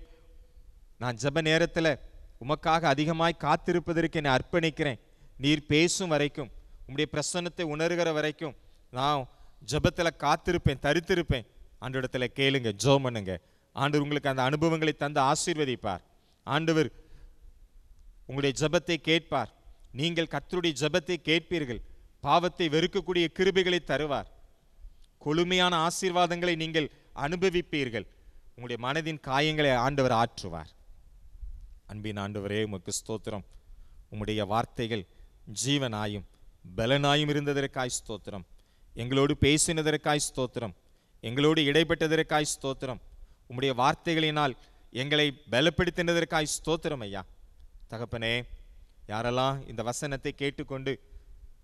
நான் ஜெப நேரத்தில் உமக்காக அதிகமாய் காத்திருப்பதற்கு என்னை அர்ப்பணிக்கிறேன் நீர் பேசும் வரைக்கும் உம்முடைய பிரசன்னத்தை உணர்கிற வரைக்கும் நான் ஜெபத்தில் காத்திருப்பேன் தரித்திருப்பேன் ஆண்டவரிடத்தில் கேளுங்க ஜெபம் பண்ணுங்க ஆண்டவர் உங்களுக்கு அந்த அனுபவங்களை தந்து ஆசீர்வதிப்பார் ஆண்டவர் உங்களுடைய ஜெபத்தை கேட்பார் நீங்கள் கர்த்தருடைய ஜெபத்தை கேட்பீர்கள் பாவத்தை வெறுக்கக்கூடிய கிருபைகளை தருவார் கொழுமையான ஆசீர்வாதங்களை நீங்கள் அனுபவிப்பீர்கள் உங்களுடைய மனதின் காயங்களை ஆண்டவர் ஆற்றுவார் அன்பின் ஆண்டவரே உமக்கு ஸ்தோத்திரம் உம்முடைய வார்த்தைகள் ஜீவனாயும் பலனாயும் இருந்ததற்காய் ஸ்தோத்திரம் எங்களோடு பேசினதற்காய் ஸ்தோத்திரம் எங்களோடு இடைப்பட்டதற்காய் ஸ்தோத்திரம் உம்முடைய வார்த்தைகளினால் எங்களை பலப்படுத்தினதற்காய் ஸ்தோத்திரம் ஐயா தகப்பனே யாரெல்லாம் இந்த வசனத்தை கேட்டுக்கொண்டு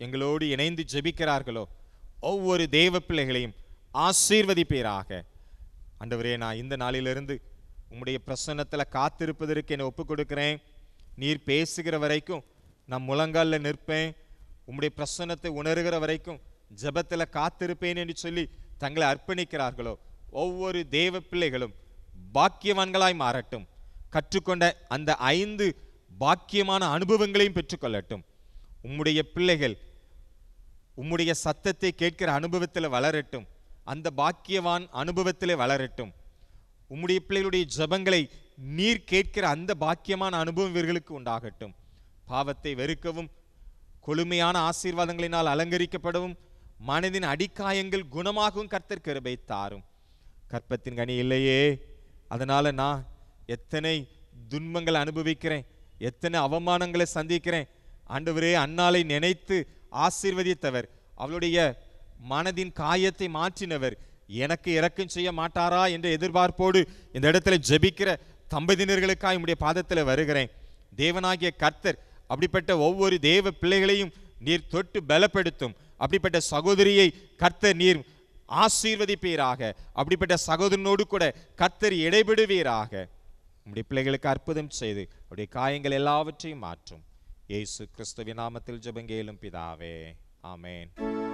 எங்களோடு இணைந்து ஜெபிக்கிறார்களோ ஒவ்வொரு தேவ பிள்ளைகளையும் ஆசீர்வதிப்பீராக ஆண்டவரே நான் இந்த நாளிலிருந்து உம்முடைய பிரசன்னத்தில் காத்திருப்பதற்கு என்னை ஒப்பு கொடுக்கிறேன் நீர் பேசுகிற வரைக்கும் நான் முழங்கால்ல நிற்பேன் உம்முடைய பிரசன்னத்தை உணர்கிற வரைக்கும் ஜெபத்தில் காத்திருப்பேன் என்று சொல்லி தங்களை அர்ப்பணிக்கிறார்களோ ஒவ்வொரு தேவ பிள்ளைகளும் பாக்கியவான்களாய் மாறட்டும் கற்றுக்கொண்ட அந்த ஐந்து பாக்கியமான அனுபவங்களையும் பெற்றுக்கொள்ளட்டும் உம்முடைய பிள்ளைகள் உம்முடைய சத்தத்தை கேட்கிற அனுபவத்தில் வளரட்டும் அந்த பாக்கியவான் அனுபவத்தில் வளரட்டும் உம்முடைய பிள்ளைகளுடைய ஜெபங்களை நீர் கேட்கிற அந்த பாக்கியமான அனுபவம் இவர்களுக்கு உண்டாகட்டும் பாவத்தை வெறுக்கவும் கொழுமையான ஆசீர்வாதங்களினால் அலங்கரிக்கப்படவும் மனதின் அடிக்காயங்கள் குணமாகவும் கர்த்தர் கிருபை தாரும் கற்பத்தின் கனி இல்லையே அதனால நான் எத்தனை துன்பங்களை அனுபவிக்கிறேன் எத்தனை அவமானங்களை சந்திக்கிறேன் ஆண்டவரே அன்னாலை நினைத்து ஆசீர்வதித்தவர் அவளுடைய மனதின் காயத்தை மாற்றினவர் எனக்கு இரக்கம் செய்ய மாட்டாரா என்ற எதிர்பார்ப்போடு இந்த இடத்துல ஜெபிக்கிற தம்பதியினர்களுக்காக உம்முடைய பாதத்தில் வருகிறேன் தேவனாகிய கர்த்தர் அப்படிப்பட்ட ஒவ்வொரு தேவ பிள்ளைகளையும் நீர் தொட்டு பலப்படுத்தும் அப்படிப்பட்ட சகோதரியை கர்த்தர் நீர் ஆசீர்வதிப்பீராக அப்படிப்பட்ட சகோதரனோடு கூட கர்த்தர் இடைபடுவீராக உம்முடைய பிள்ளைகளுக்கு அற்புதம் செய்து அவருடைய காயங்கள் எல்லாவற்றையும் மாற்றும் இயேசு கிறிஸ்துவின் நாமத்தில் ஜெபங்கேலும் பிதாவே ஆமென்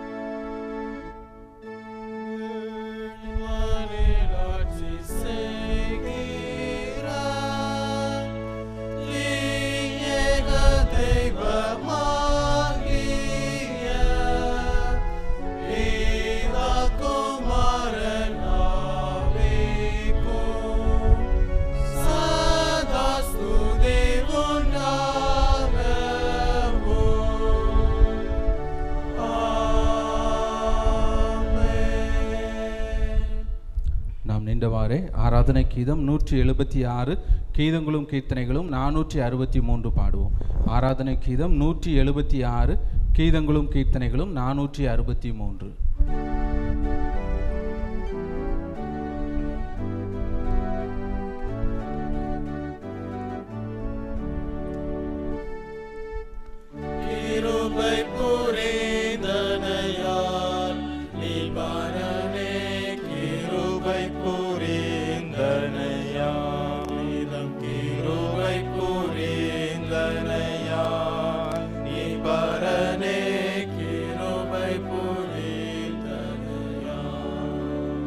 நாம் நின்றவாறே ஆராதனை கீதம் நூற்றி எழுபத்தி ஆறு கீதங்களும் கீர்த்தனைகளும் நானூற்றி அறுபத்தி மூன்று பாடுவோம் ஆராதனை கீதம் நூற்றி எழுபத்தி ஆறு கீதங்களும் கீர்த்தனைகளும் நானூற்றி அறுபத்தி மூன்று கிருபை புரிந்தனையால் நிபரணே கிருபை புரிந்தனையால் இதம் கிருபை புரிந்தனையால் நிபரணே கிருபை புரிந்தனையால்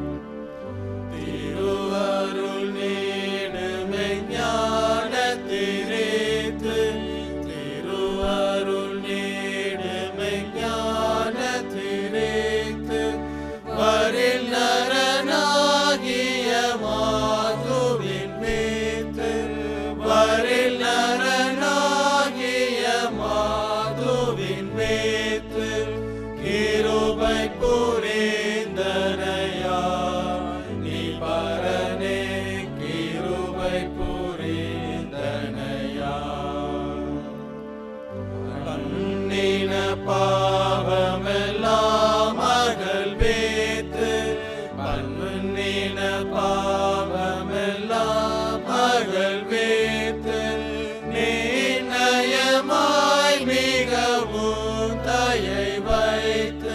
திருவருள் நீடுமை ஞானத்திரேத்து திருவருள் நீடுமை ஞானத்திரேத்து வரில் நரனாகிய மாதுவின் மேத்து வரில் நரனாகிய மாதுவின் மேத்து கிருபை புரிந்தனையா நீ பரனே கிருபை புரிந்தனையா பண்ணின பாவமெல்லாம் மகள் வேத்து பண்ணின பாவமெல்லாம் மகள் வேத்து நீநயமாய் மிகவும் தயை வைத்து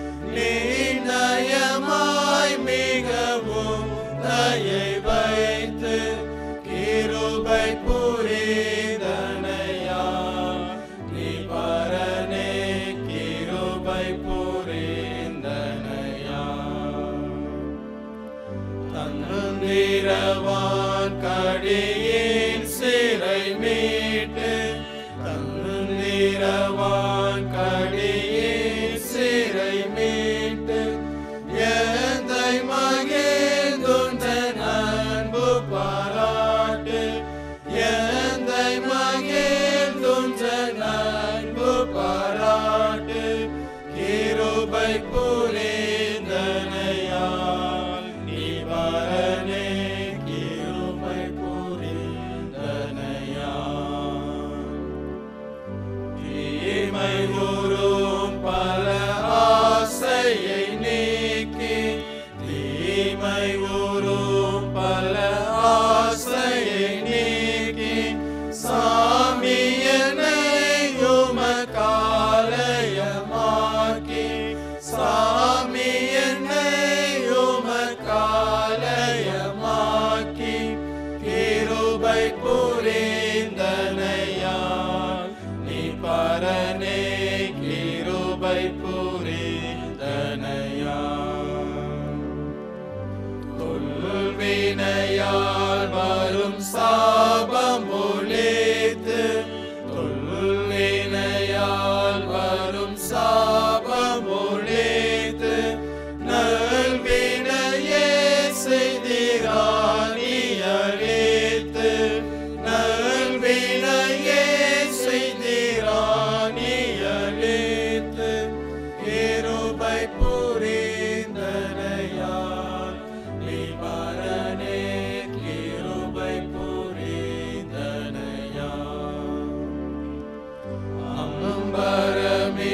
நீநயமாய் மிகவும் தயை வைத்து கிருபை புரிந்தனையா நீ பரனே கிருபை புரிந்தனையா தன்னிரவான் கடியின் சிறை மீட்டு தன்னிரவான் கடியின் சிறை மீட்டு எந்தை மகிழ்ந்துந்தன் அன்பு பாராட்டு எந்தை மகிழ்ந்துந்தன் அன்பு பாராட்டு கிருபை புரிந்தனையா நீ பரனே கிருபை புரிந்தனையா தீமை கூறும் பல ஆசையை நீக்கி தீமை கூறும் பல ஆசையை நீக்கி சாமியனை உமக்காலயமா கிருபை புரிந்தனையா தொல்வினையால் வரும் சாபம் ஒழித்து தொல்வினையால் வரும் சாபம் ஒழித்து நல்வினையே செய்திராணி அழித்து நல்வினையே செய்திராணி அழித்து கிருபை புரிந்தனையால் நிவாரணே கிருபை புரிந்தனையால் அம்பரமே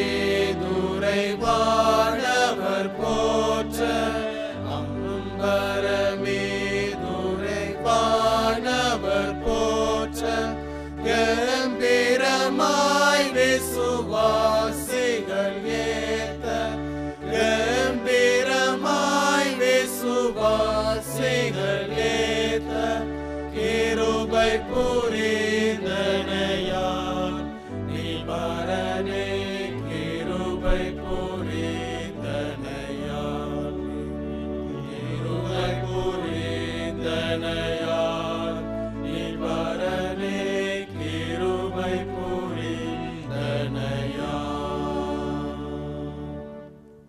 துரைவானவர் போற்ற அம்பரமே துரைவானவர் போற்ற கம்பீரமாய் விசுவாசிகள் ஏத்த கம்பீரமாய் விசுவாசிகள் ஏத்த கிருபை புரிந்தனையால் நிவாரணே கிருபை புரிந்தனையால் கிருபை புரிந்தனையால் நிவாரணே கிருபை புரிந்தனையால்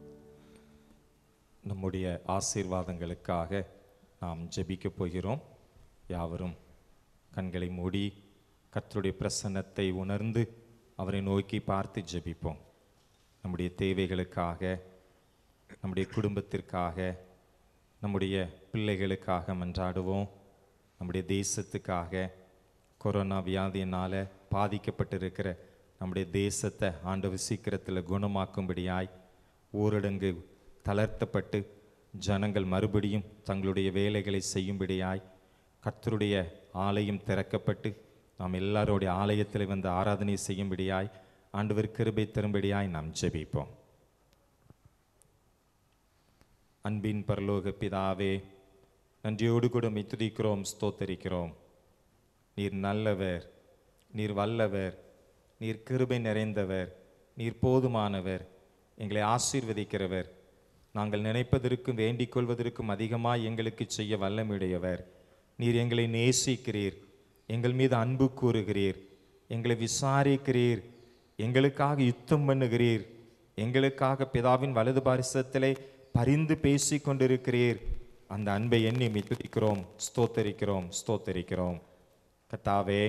நம்முடைய ஆசீர்வாதங்களுக்காக நாம் ஜெபிக்கப் போகிறோம் யாவரும் கண்களை மூடி கர்த்தருடைய பிரசன்னத்தை உணர்ந்து அவரை நோக்கி பார்த்து ஜெபிப்போம் நம்முடைய தேவைகளுக்காக நம்முடைய குடும்பத்திற்காக நம்முடைய பிள்ளைகளுக்காக மன்றாடுவோம் நம்முடைய தேசத்துக்காக கொரோனா வியாதியினால் பாதிக்கப்பட்டிருக்கிற நம்முடைய தேசத்தை ஆண்டவர் சீக்கிரத்தில் குணமாக்கும்படியாய் ஊரடங்கு தளர்த்தப்பட்டு ஜனங்கள் மறுபடியும் தங்களுடைய வேலைகளை செய்யும்படியாய் கர்த்தருடைய ஆலயம் திறக்கப்பட்டு நாம் எல்லாருடைய ஆலயத்தில் வந்து ஆராதனை செய்யும்படியாய் ஆண்டவர் கிருபை தரும்படியாய் நாம் ஜெபிப்போம் அன்பின் பரலோக பிதாவே நன்றியோடு கூட உம்மை துதிக்கிறோம் ஸ்தோத்தரிக்கிறோம் நீர் நல்லவர் நீர் வல்லவர் நீர் கிருபை நிறைந்தவர் நீர் போதுமானவர் எங்களை ஆசீர்வதிக்கிறவர் நாங்கள் நினைப்பதற்கும் வேண்டிக் கொள்வதற்கும் அதிகமாய் எங்களுக்கு செய்ய வல்லமுடையவர் நீர் எங்களை நேசிக்கிறீர் எங்கள் மீது அன்பு கூறுகிறீர் எங்களை விசாரிக்கிறீர் எங்களுக்காக யுத்தம் பண்ணுகிறீர் எங்களுக்காக பிதாவின் வலது பாரிசத்திலே பரிந்து பேசிக் கொண்டிருக்கிறீர் அந்த அன்பை எண்ணி மித்துதிக்கிறோம் ஸ்தோத்தரிக்கிறோம் ஸ்தோத்தரிக்கிறோம் கத்தாவே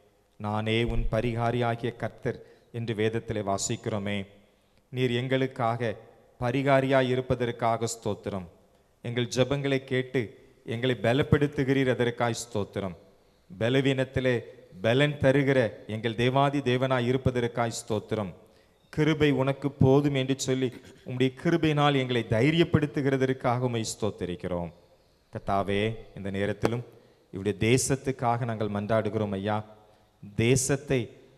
நானே உன் பரிகாரியாகிய கர்த்தர் என்று வேதத்திலே வாசிக்கிறோமே நீர் எங்களுக்காக பரிகாரியாய் இருப்பதற்காக ஸ்தோத்திரம் எங்கள் ஜெபங்களை கேட்டு எங்களை பலப்படுத்துகிறீர் அதற்காய் ஸ்தோத்திரம் பலவீனத்திலே பலன் தருகிற எங்கள் தேவாதி தேவனாய் இருப்பதற்காய் ஸ்தோத்திரம் கிருபை உனக்கு போதும் என்று சொல்லி உம்முடைய கிருபையினால் எங்களை தைரியப்படுத்துகிறதற்காக உம்மை ஸ்தோத்தரிக்கிறோம் கத்தாவே இந்த நேரத்திலும் இவருடைய தேசத்துக்காக நாங்கள் மன்றாடுகிறோம் ஐயா தேசத்தை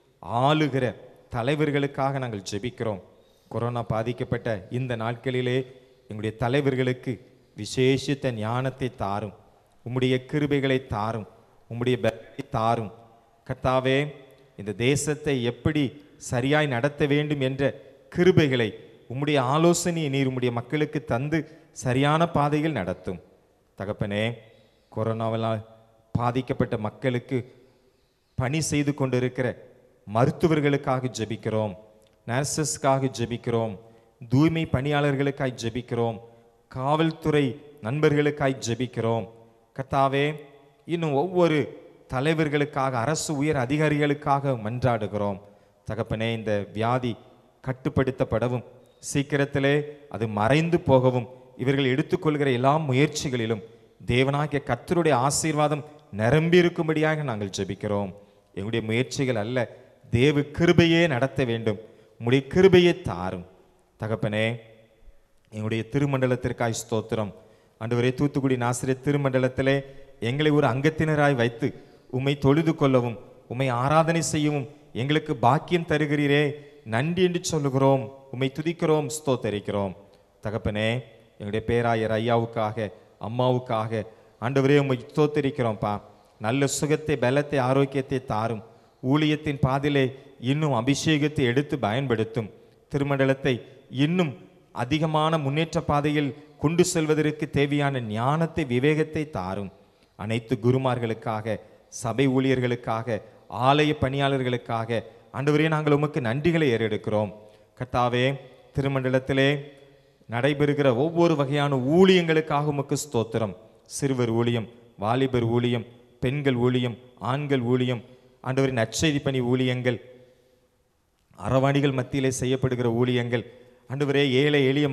ஆளுகிற தலைவர்களுக்காக நாங்கள் ஜெபிக்கிறோம் கொரோனா பாதிக்கப்பட்ட இந்த நாட்களிலே எங்களுடைய தலைவர்களுக்கு விசேஷித்த ஞானத்தை தாரும் உம்முடைய கிருபைகளை தாரும் உம்முடைய பலத்தை தாரும் கர்த்தாவே இந்த தேசத்தை எப்படி சரியாய் நடத்த வேண்டும் என்ற கிருபைகளை உம்முடைய ஆலோசனையை நீர் உம்முடைய மக்களுக்கு தந்து சரியான பாதையில் நடத்தும் தகப்பனே கொரோனாவால் பாதிக்கப்பட்ட மக்களுக்கு பணி செய்து கொண்டிருக்கிற மருத்துவர்களுக்காக ஜெபிக்கிறோம் நர்சஸ்க்காக ஜெபிக்கிறோம் தூய்மை பணியாளர்களுக்காய் ஜெபிக்கிறோம் காவல்துறை நண்பர்களுக்காய் ஜெபிக்கிறோம் கர்த்தாவே இன்னும் ஒவ்வொரு தலைவர்களுக்காக அரசு உயர் அதிகாரிகளுக்காக மன்றாடுகிறோம் தகப்பனே இந்த வியாதி கட்டுப்படுத்தப்படவும் சீக்கிரத்திலே அது மறைந்து போகவும் இவர்கள் எடுத்துக்கொள்கிற எல்லா முயற்சிகளிலும் தேவனாகிய கர்த்தருடைய ஆசீர்வாதம் நிரம்பி இருக்கும்படியாக நாங்கள் ஜெபிக்கிறோம் எங்களுடைய முயற்சிகள் அல்ல தேவ கிருபையே நடத்த வேண்டும் உம்முடைய கிருபையை தாரும் தகப்பனே எங்களுடைய திருமண்டலத்திற்காய் ஸ்தோத்திரம் ஆண்டவரே தூத்துக்குடி நாசிரியர் திருமண்டலத்திலே எங்களை ஒரு அங்கத்தினராய் வைத்து உம்மை தொழுது கொள்ளவும் உம்மை ஆராதனை செய்யவும் எங்களுக்கு பாக்கியம் தருகிறீரே நன்றி என்று சொல்லுகிறோம் உம்மை துதிக்கிறோம் ஸ்தோத்தரிக்கிறோம் தகப்பனே எங்களுடைய பேராயர் ஐயாவுக்காக அம்மாவுக்காக ஆண்டவரே உம்மை ஸ்தோத்தரிக்கிறோம்ப்பா நல்ல சுகத்தை பலத்தை ஆரோக்கியத்தை தாரும் ஊழியத்தின் பாதிலே இன்னும் அபிஷேகத்தை எடுத்து பயன்படுத்தும் திருமண்டலத்தை இன்னும் அதிகமான முன்னேற்ற பாதையில் கொண்டு செல்வதற்கு தேவையான ஞானத்தை விவேகத்தை தாரும் அனைத்து குருமார்களுக்காக சபை ஊழியர்களுக்காக ஆலய பணியாளர்களுக்காக ஆண்டவரே நாங்கள் உமக்கு நன்றிகளை ஏறெடுக்கிறோம் கர்த்தாவே திருமண்டலத்திலே நடைபெறுகிற ஒவ்வொரு வகையான ஊழியங்களுக்காக உமக்கு ஸ்தோத்திரம் சிறுவர் ஊழியம் வாலிபர் ஊழியம் பெண்கள் ஊழியம் ஆண்கள் ஊழியம் ஆண்டவரின் நற்செய்தி பணி ஊழியங்கள் அறவாணிகள் மத்தியிலே செய்யப்படுகிற ஊழியங்கள் ஆண்டவரே ஏழை எளிய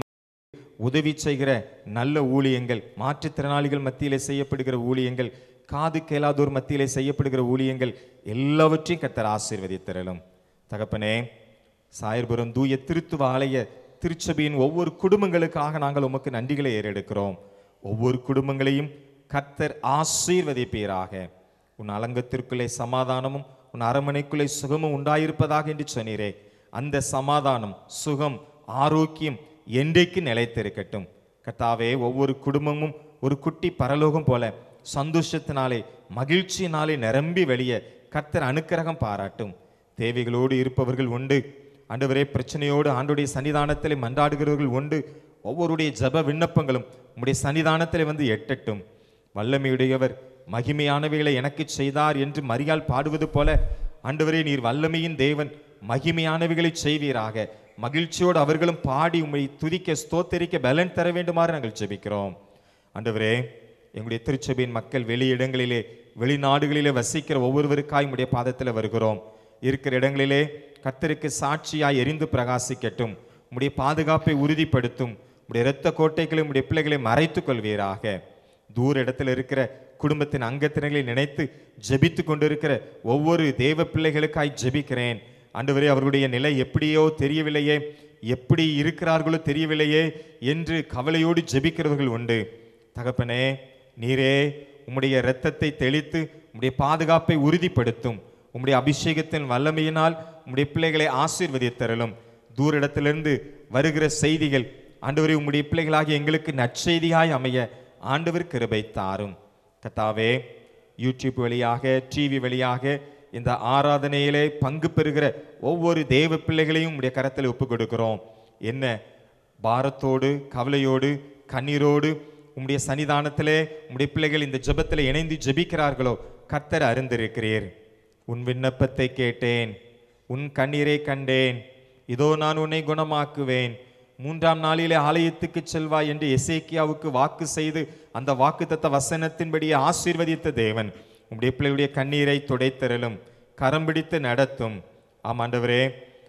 உதவி செய்கிற நல்ல ஊழியங்கள் மாற்றுத்திறனாளிகள் மத்தியிலே செய்யப்படுகிற ஊழியங்கள் காது கேளாதோர் மத்தியிலே செய்யப்படுகிற ஊழியங்கள் எல்லாவற்றையும் கத்தர் ஆசீர்வதித்திரலும் தகப்பனே சாயர்புரம் தூய திருத்துவ ஆலய திருச்சபையின் ஒவ்வொரு குடும்பங்களுக்காக நாங்கள் உமக்கு நன்றிகளை ஏறெடுக்கிறோம் ஒவ்வொரு குடும்பங்களையும் கர்த்தர் ஆசீர்வதிப்பீராக உன் அலங்கத்திற்குள்ளே சமாதானமும் உன் அரமனைக்குள்ளே சுகமும் உண்டாயிருப்பதாக என்று சொன்னீரே அந்த சமாதானம் சுகம் ஆரோக்கியம் என்றைக்கு நிலைத்திருக்கட்டும் கர்த்தாவே ஒவ்வொரு குடும்பமும் ஒரு குட்டி பரலோகம் போல சந்தோஷத்தினாலே மகிழ்ச்சியினாலே நிரம்பி வெளியே கர்த்தர் அனுக்கிரகம் பாராட்டும் தேவைகளோடு இருப்பவர்கள் உண்டு ஆண்டவரே பிரச்சனையோடு ஆண்டுடைய சன்னிதானத்திலே மன்றாடுகிறவர்கள் உண்டு ஒவ்வொருடைய ஜெப விண்ணப்பங்களும் உம்முடைய சன்னிதானத்திலே வந்து எட்டட்டும் வல்லமையுடையவர் மகிமையானவைகளை எனக்கு செய்தார் என்று மரியாள் பாடுவது போல ஆண்டவரே நீர் வல்லமையின் தேவன் மகிமையானவைகளை செய்வீராக மகிழ்ச்சியோடு அவர்களும் பாடி உம்மை துதிக்க ஸ்தோத்தரிக்க பலன் தர வேண்டுமாறு நாங்கள் ஜெபிக்கிறோம் ஆண்டவரே எங்களுடைய திருச்சபையின் மக்கள் வெளியிடங்களிலே வெளிநாடுகளிலே வசிக்கிற ஒவ்வொருவருக்காய் உம்முடைய பாதத்தில் வருகிறோம் இருக்கிற இடங்களிலே கர்த்தருக்கு சாட்சியாய் எரிந்து பிரகாசிக்கட்டும் உம்முடைய பாதுகாப்பை உறுதிப்படுத்தும் உம்முடைய இரத்த கோட்டைகளை உம்முடைய பிள்ளைகளை மறைத்துக் கொள்வீராக தூர இடத்துல இருக்கிற குடும்பத்தின் அங்கத்தினர்களை நினைத்து ஜெபித்து கொண்டிருக்கிற ஒவ்வொரு தேவ பிள்ளைகளுக்காய் ஜெபிக்கிறேன் ஆண்டவரே அவர்களுடைய நிலை எப்படியோ தெரியவில்லையே எப்படி இருக்கிறார்களோ தெரியவில்லையே என்று கவலையோடு ஜெபிக்கிறவர்கள் உண்டு தகப்பனே நீரே உம்முடைய இரத்தத்தை தெளித்து உம்முடைய பாதுகாப்பை உறுதிப்படுத்தும் உம்முடைய அபிஷேகத்தின் வல்லமையினால் உம்முடைய பிள்ளைகளை ஆசீர்வதித்தரலும் தூர இடத்திலிருந்து வருகிற செய்திகள் ஆண்டவரே உம்முடைய பிள்ளைகளாகிய எங்களுக்கு நற்செய்தியாய் அமைய ஆண்டவர் கிருபை தாரும் கத்தாவே யூடியூப் வழியாக டிவி வழியாக இந்த ஆராதனையிலே பங்கு பெறுகிற ஒவ்வொரு தேவ பிள்ளைகளையும் உம்முடைய கரத்தில் ஒப்பு கொடுக்கிறோம் என்ன பாரத்தோடு கவலையோடு கண்ணீரோடு உம்முடைய சன்னிதானத்திலே உம்முடைய பிள்ளைகள் இந்த ஜெபத்தில் இணைந்து ஜெபிக்கிறார்களோ கர்த்தர் அறிந்திருக்கிறீர் உன் விண்ணப்பத்தை கேட்டேன் உன் கண்ணீரை கண்டேன் இதோ நான் உன்னை குணமாக்குவேன் மூன்றாம் நாளிலே ஆலயத்துக்கு செல்வாய் என்று எசேக்கியாவுக்கு வாக்கு செய்து அந்த வாக்குத்தத்த வசனத்தின்படியே ஆசீர்வதித்த தேவன் உம்முடைய பிள்ளையுடைய கண்ணீரை துடைத்தரலும் கரம் பிடித்து நடத்தும் ஆமாண்டவரே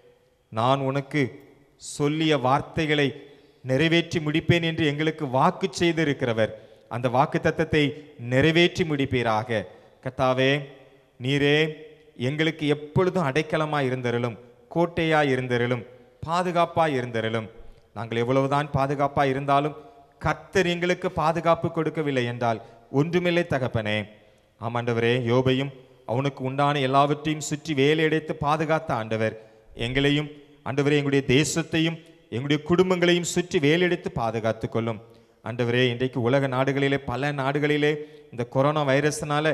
நான் உனக்கு சொல்லிய வார்த்தைகளை நிறைவேற்றி முடிப்பேன் என்று எங்களுக்கு வாக்கு செய்திருக்கிறவர் அந்த வாக்கு தத்தத்தை நிறைவேற்றி முடிப்பீராக கத்தாவே நீரே எங்களுக்கு எப்பொழுதும் அடைக்கலமாய் இருந்தருளும் கோட்டையாய் இருந்தருளும் பாதுகாப்பாய் இருந்தருளும் நாங்கள் எவ்வளவுதான் பாதுகாப்பாய் இருந்தாலும் கர்த்தர் எங்களுக்கு பாதுகாப்பு கொடுக்கவில்லை என்றால் ஒன்றுமில்லை தகப்பனே ஆமாண்டவரே யோபையும் அவனுக்கு உண்டான எல்லாவற்றையும் சுற்றி வேலையடைத்து பாதுகாத்த ஆண்டவர் எங்களையும் ஆண்டவரே எங்களுடைய தேசத்தையும் எங்களுடைய குடும்பங்களையும் சுற்றி வேலையடைத்து பாதுகாத்து கொள்ளும் ஆண்டவரே இன்றைக்கு உலக நாடுகளிலே பல நாடுகளிலே இந்த கொரோனா வைரஸ்னால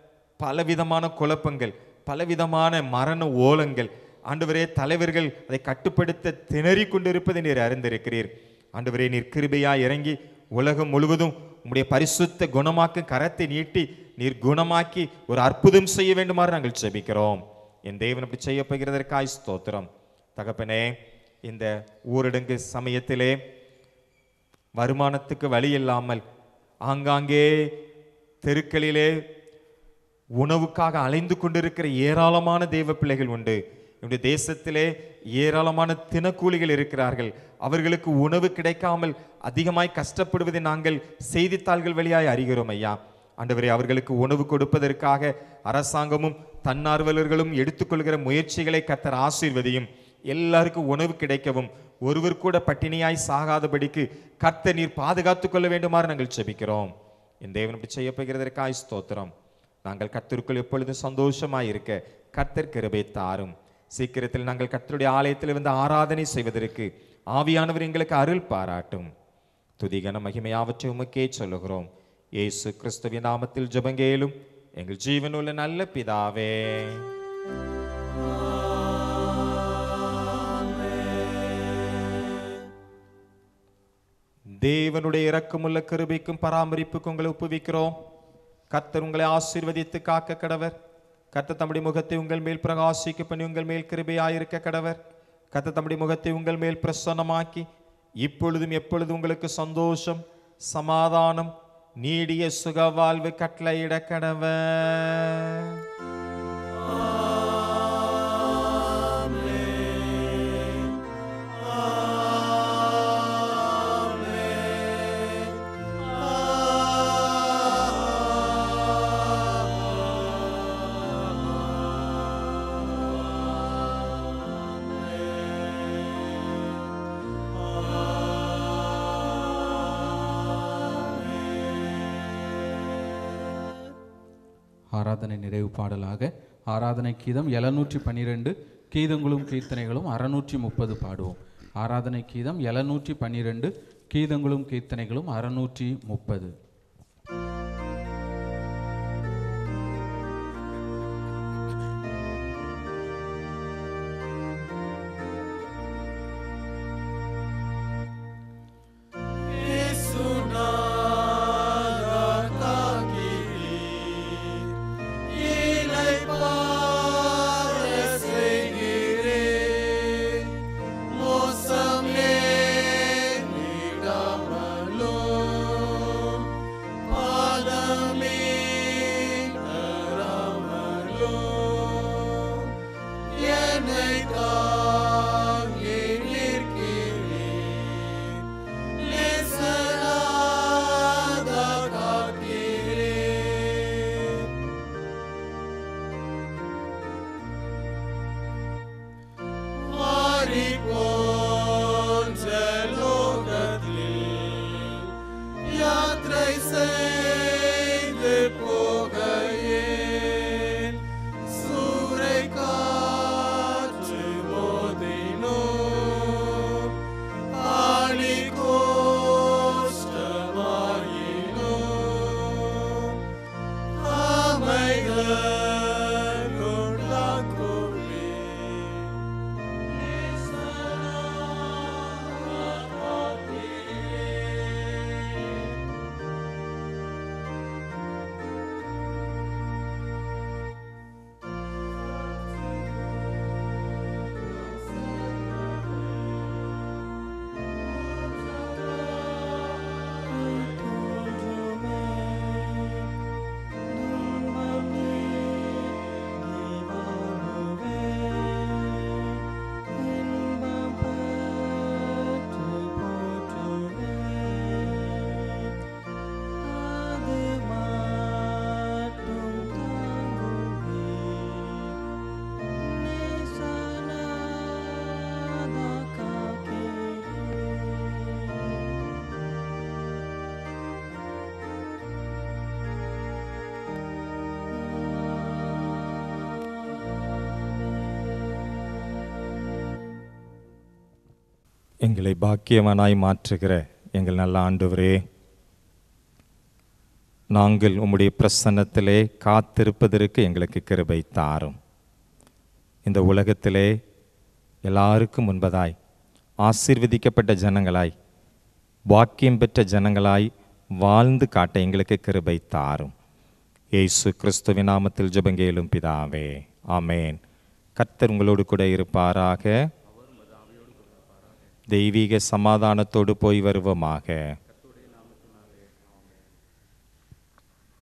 பலவிதமான குழப்பங்கள் பலவிதமான மரண ஓலங்கள் ஆண்டவரே தலைவர்கள் அதை கட்டுப்படுத்த திணறிக் கொண்டிருப்பதை நீர் அறிந்திருக்கிறீர் ஆண்டவரே நீர் கிருபையா இறங்கி உலகம் முழுவதும் உம்முடைய பரிசுத்த குணமாக்கும் கரத்தை நீட்டி நீர் குணமாக்கி ஒரு அற்புதம் செய்ய வேண்டுமாறு நாங்கள் ஜெபிக்கிறோம் என் தேவன் அப்படி செய்ய போகிறதற்காய் ஸ்தோத்திரம் தகப்பனே இந்த ஊரடங்கு சமயத்திலே வருமானத்துக்கு வழி இல்லாமல் ஆங்காங்கே தெருக்களிலே உணவுக்காக அலைந்து கொண்டிருக்கிற ஏராளமான தெய்வ பிள்ளைகள் உண்டு நம்முடைய தேசத்திலே ஏராளமான தினக்கூலிகள் இருக்கிறார்கள் அவர்களுக்கு உணவு கிடைக்காமல் அதிகமாய் கஷ்டப்படுவதை நாங்கள் செய்தித்தாள்கள் வழியாய் அறிகிறோம் ஐயா ஆண்டவரே அவர்களுக்கு உணவு கொடுப்பதற்காக அரசாங்கமும் தன்னார்வலர்களும் எடுத்துக்கொள்கிற முயற்சிகளை கத்தர் ஆசீர்வதியும் எல்லாருக்கும் உணவு கிடைக்கவும் ஒருவர் கூட பட்டினியாய் சாகாதபடிக்கு கர்த்தர் நீர் பாதுகாத்துக் கொள்ள வேண்டுமாறு நாங்கள் ஜெபிக்கிறோம் என் தேவன் இப்படி செய்ய போகிறதற்காய் ஸ்தோத்திரம் நாங்கள் கர்த்தருக்குள் எப்பொழுதும் சந்தோஷமாய் இருக்க கர்த்தர் கிருபை தாரும் சீக்கிரத்தில் நாங்கள் கர்த்தருடைய ஆலயத்தில் வந்து ஆராதனை செய்வதற்கு ஆவியானவர் எங்களுக்கு அருள் பாராட்டும் துதிகன மகிமையாவற்றை உமக்கே சொல்லுகிறோம் இயேசு கிறிஸ்துவின் நாமத்தில் ஜெபங்கேலும் எங்கள் ஜீவனுள்ள நல்ல பிதாவே தேவனுடைய இரக்கமுள்ள கிருபைக்கும் பராமரிப்புக்கும் உங்களை ஒப்புவிக்கிறோம் கர்த்தர் உங்களை ஆசீர்வதித்து காக்க கடவர் கர்த்தர் தம்முடைய முகத்தை உங்கள் மேல் பிரகாசிக்க பண்ணி உங்கள் மேல் கிருபையாயிருக்க கடவர் கர்த்தர் தம்முடைய முகத்தை உங்கள் மேல் பிரசன்னமாக்கி இப்பொழுதும் எப்பொழுதும் உங்களுக்கு சந்தோஷம் சமாதானம் நீடிய சுக வாழ்வு கட்டளையிட கடவர் ஆராதனை நிறைவு பாடலாக ஆராதனை கீதம் எழுநூற்றி பன்னிரெண்டு கீதங்களும் கீர்த்தனைகளும் அறுநூற்றி முப்பது பாடுவோம் ஆராதனை கீதம் எழுநூற்றி பன்னிரெண்டு கீதங்களும் கீர்த்தனைகளும் அறுநூற்றி முப்பது எங்களை பாக்கியவனாய் மாற்றுகிற எங்கள் நல்ல ஆண்டவரே நாங்கள் உம்முடைய பிரசன்னத்திலே காத்திருப்பதற்கு எங்களுக்கு கிருபை தாரும் இந்த உலகத்திலே எல்லாருக்கும் முன்பதாய் ஆசீர்வதிக்கப்பட்ட ஜனங்களாய் பாக்கியம் பெற்ற ஜனங்களாய் வாழ்ந்து காட்ட எங்களுக்கு கிருபை தாரும் இயேசு கிறிஸ்துவின் நாமத்தில் ஜெபங்கேலும் பிதாவே ஆமேன் கர்த்தர் உங்களோடு கூட இருப்பாராக தெய்வீக சமாதானத்தோடு போய் வருவோமாக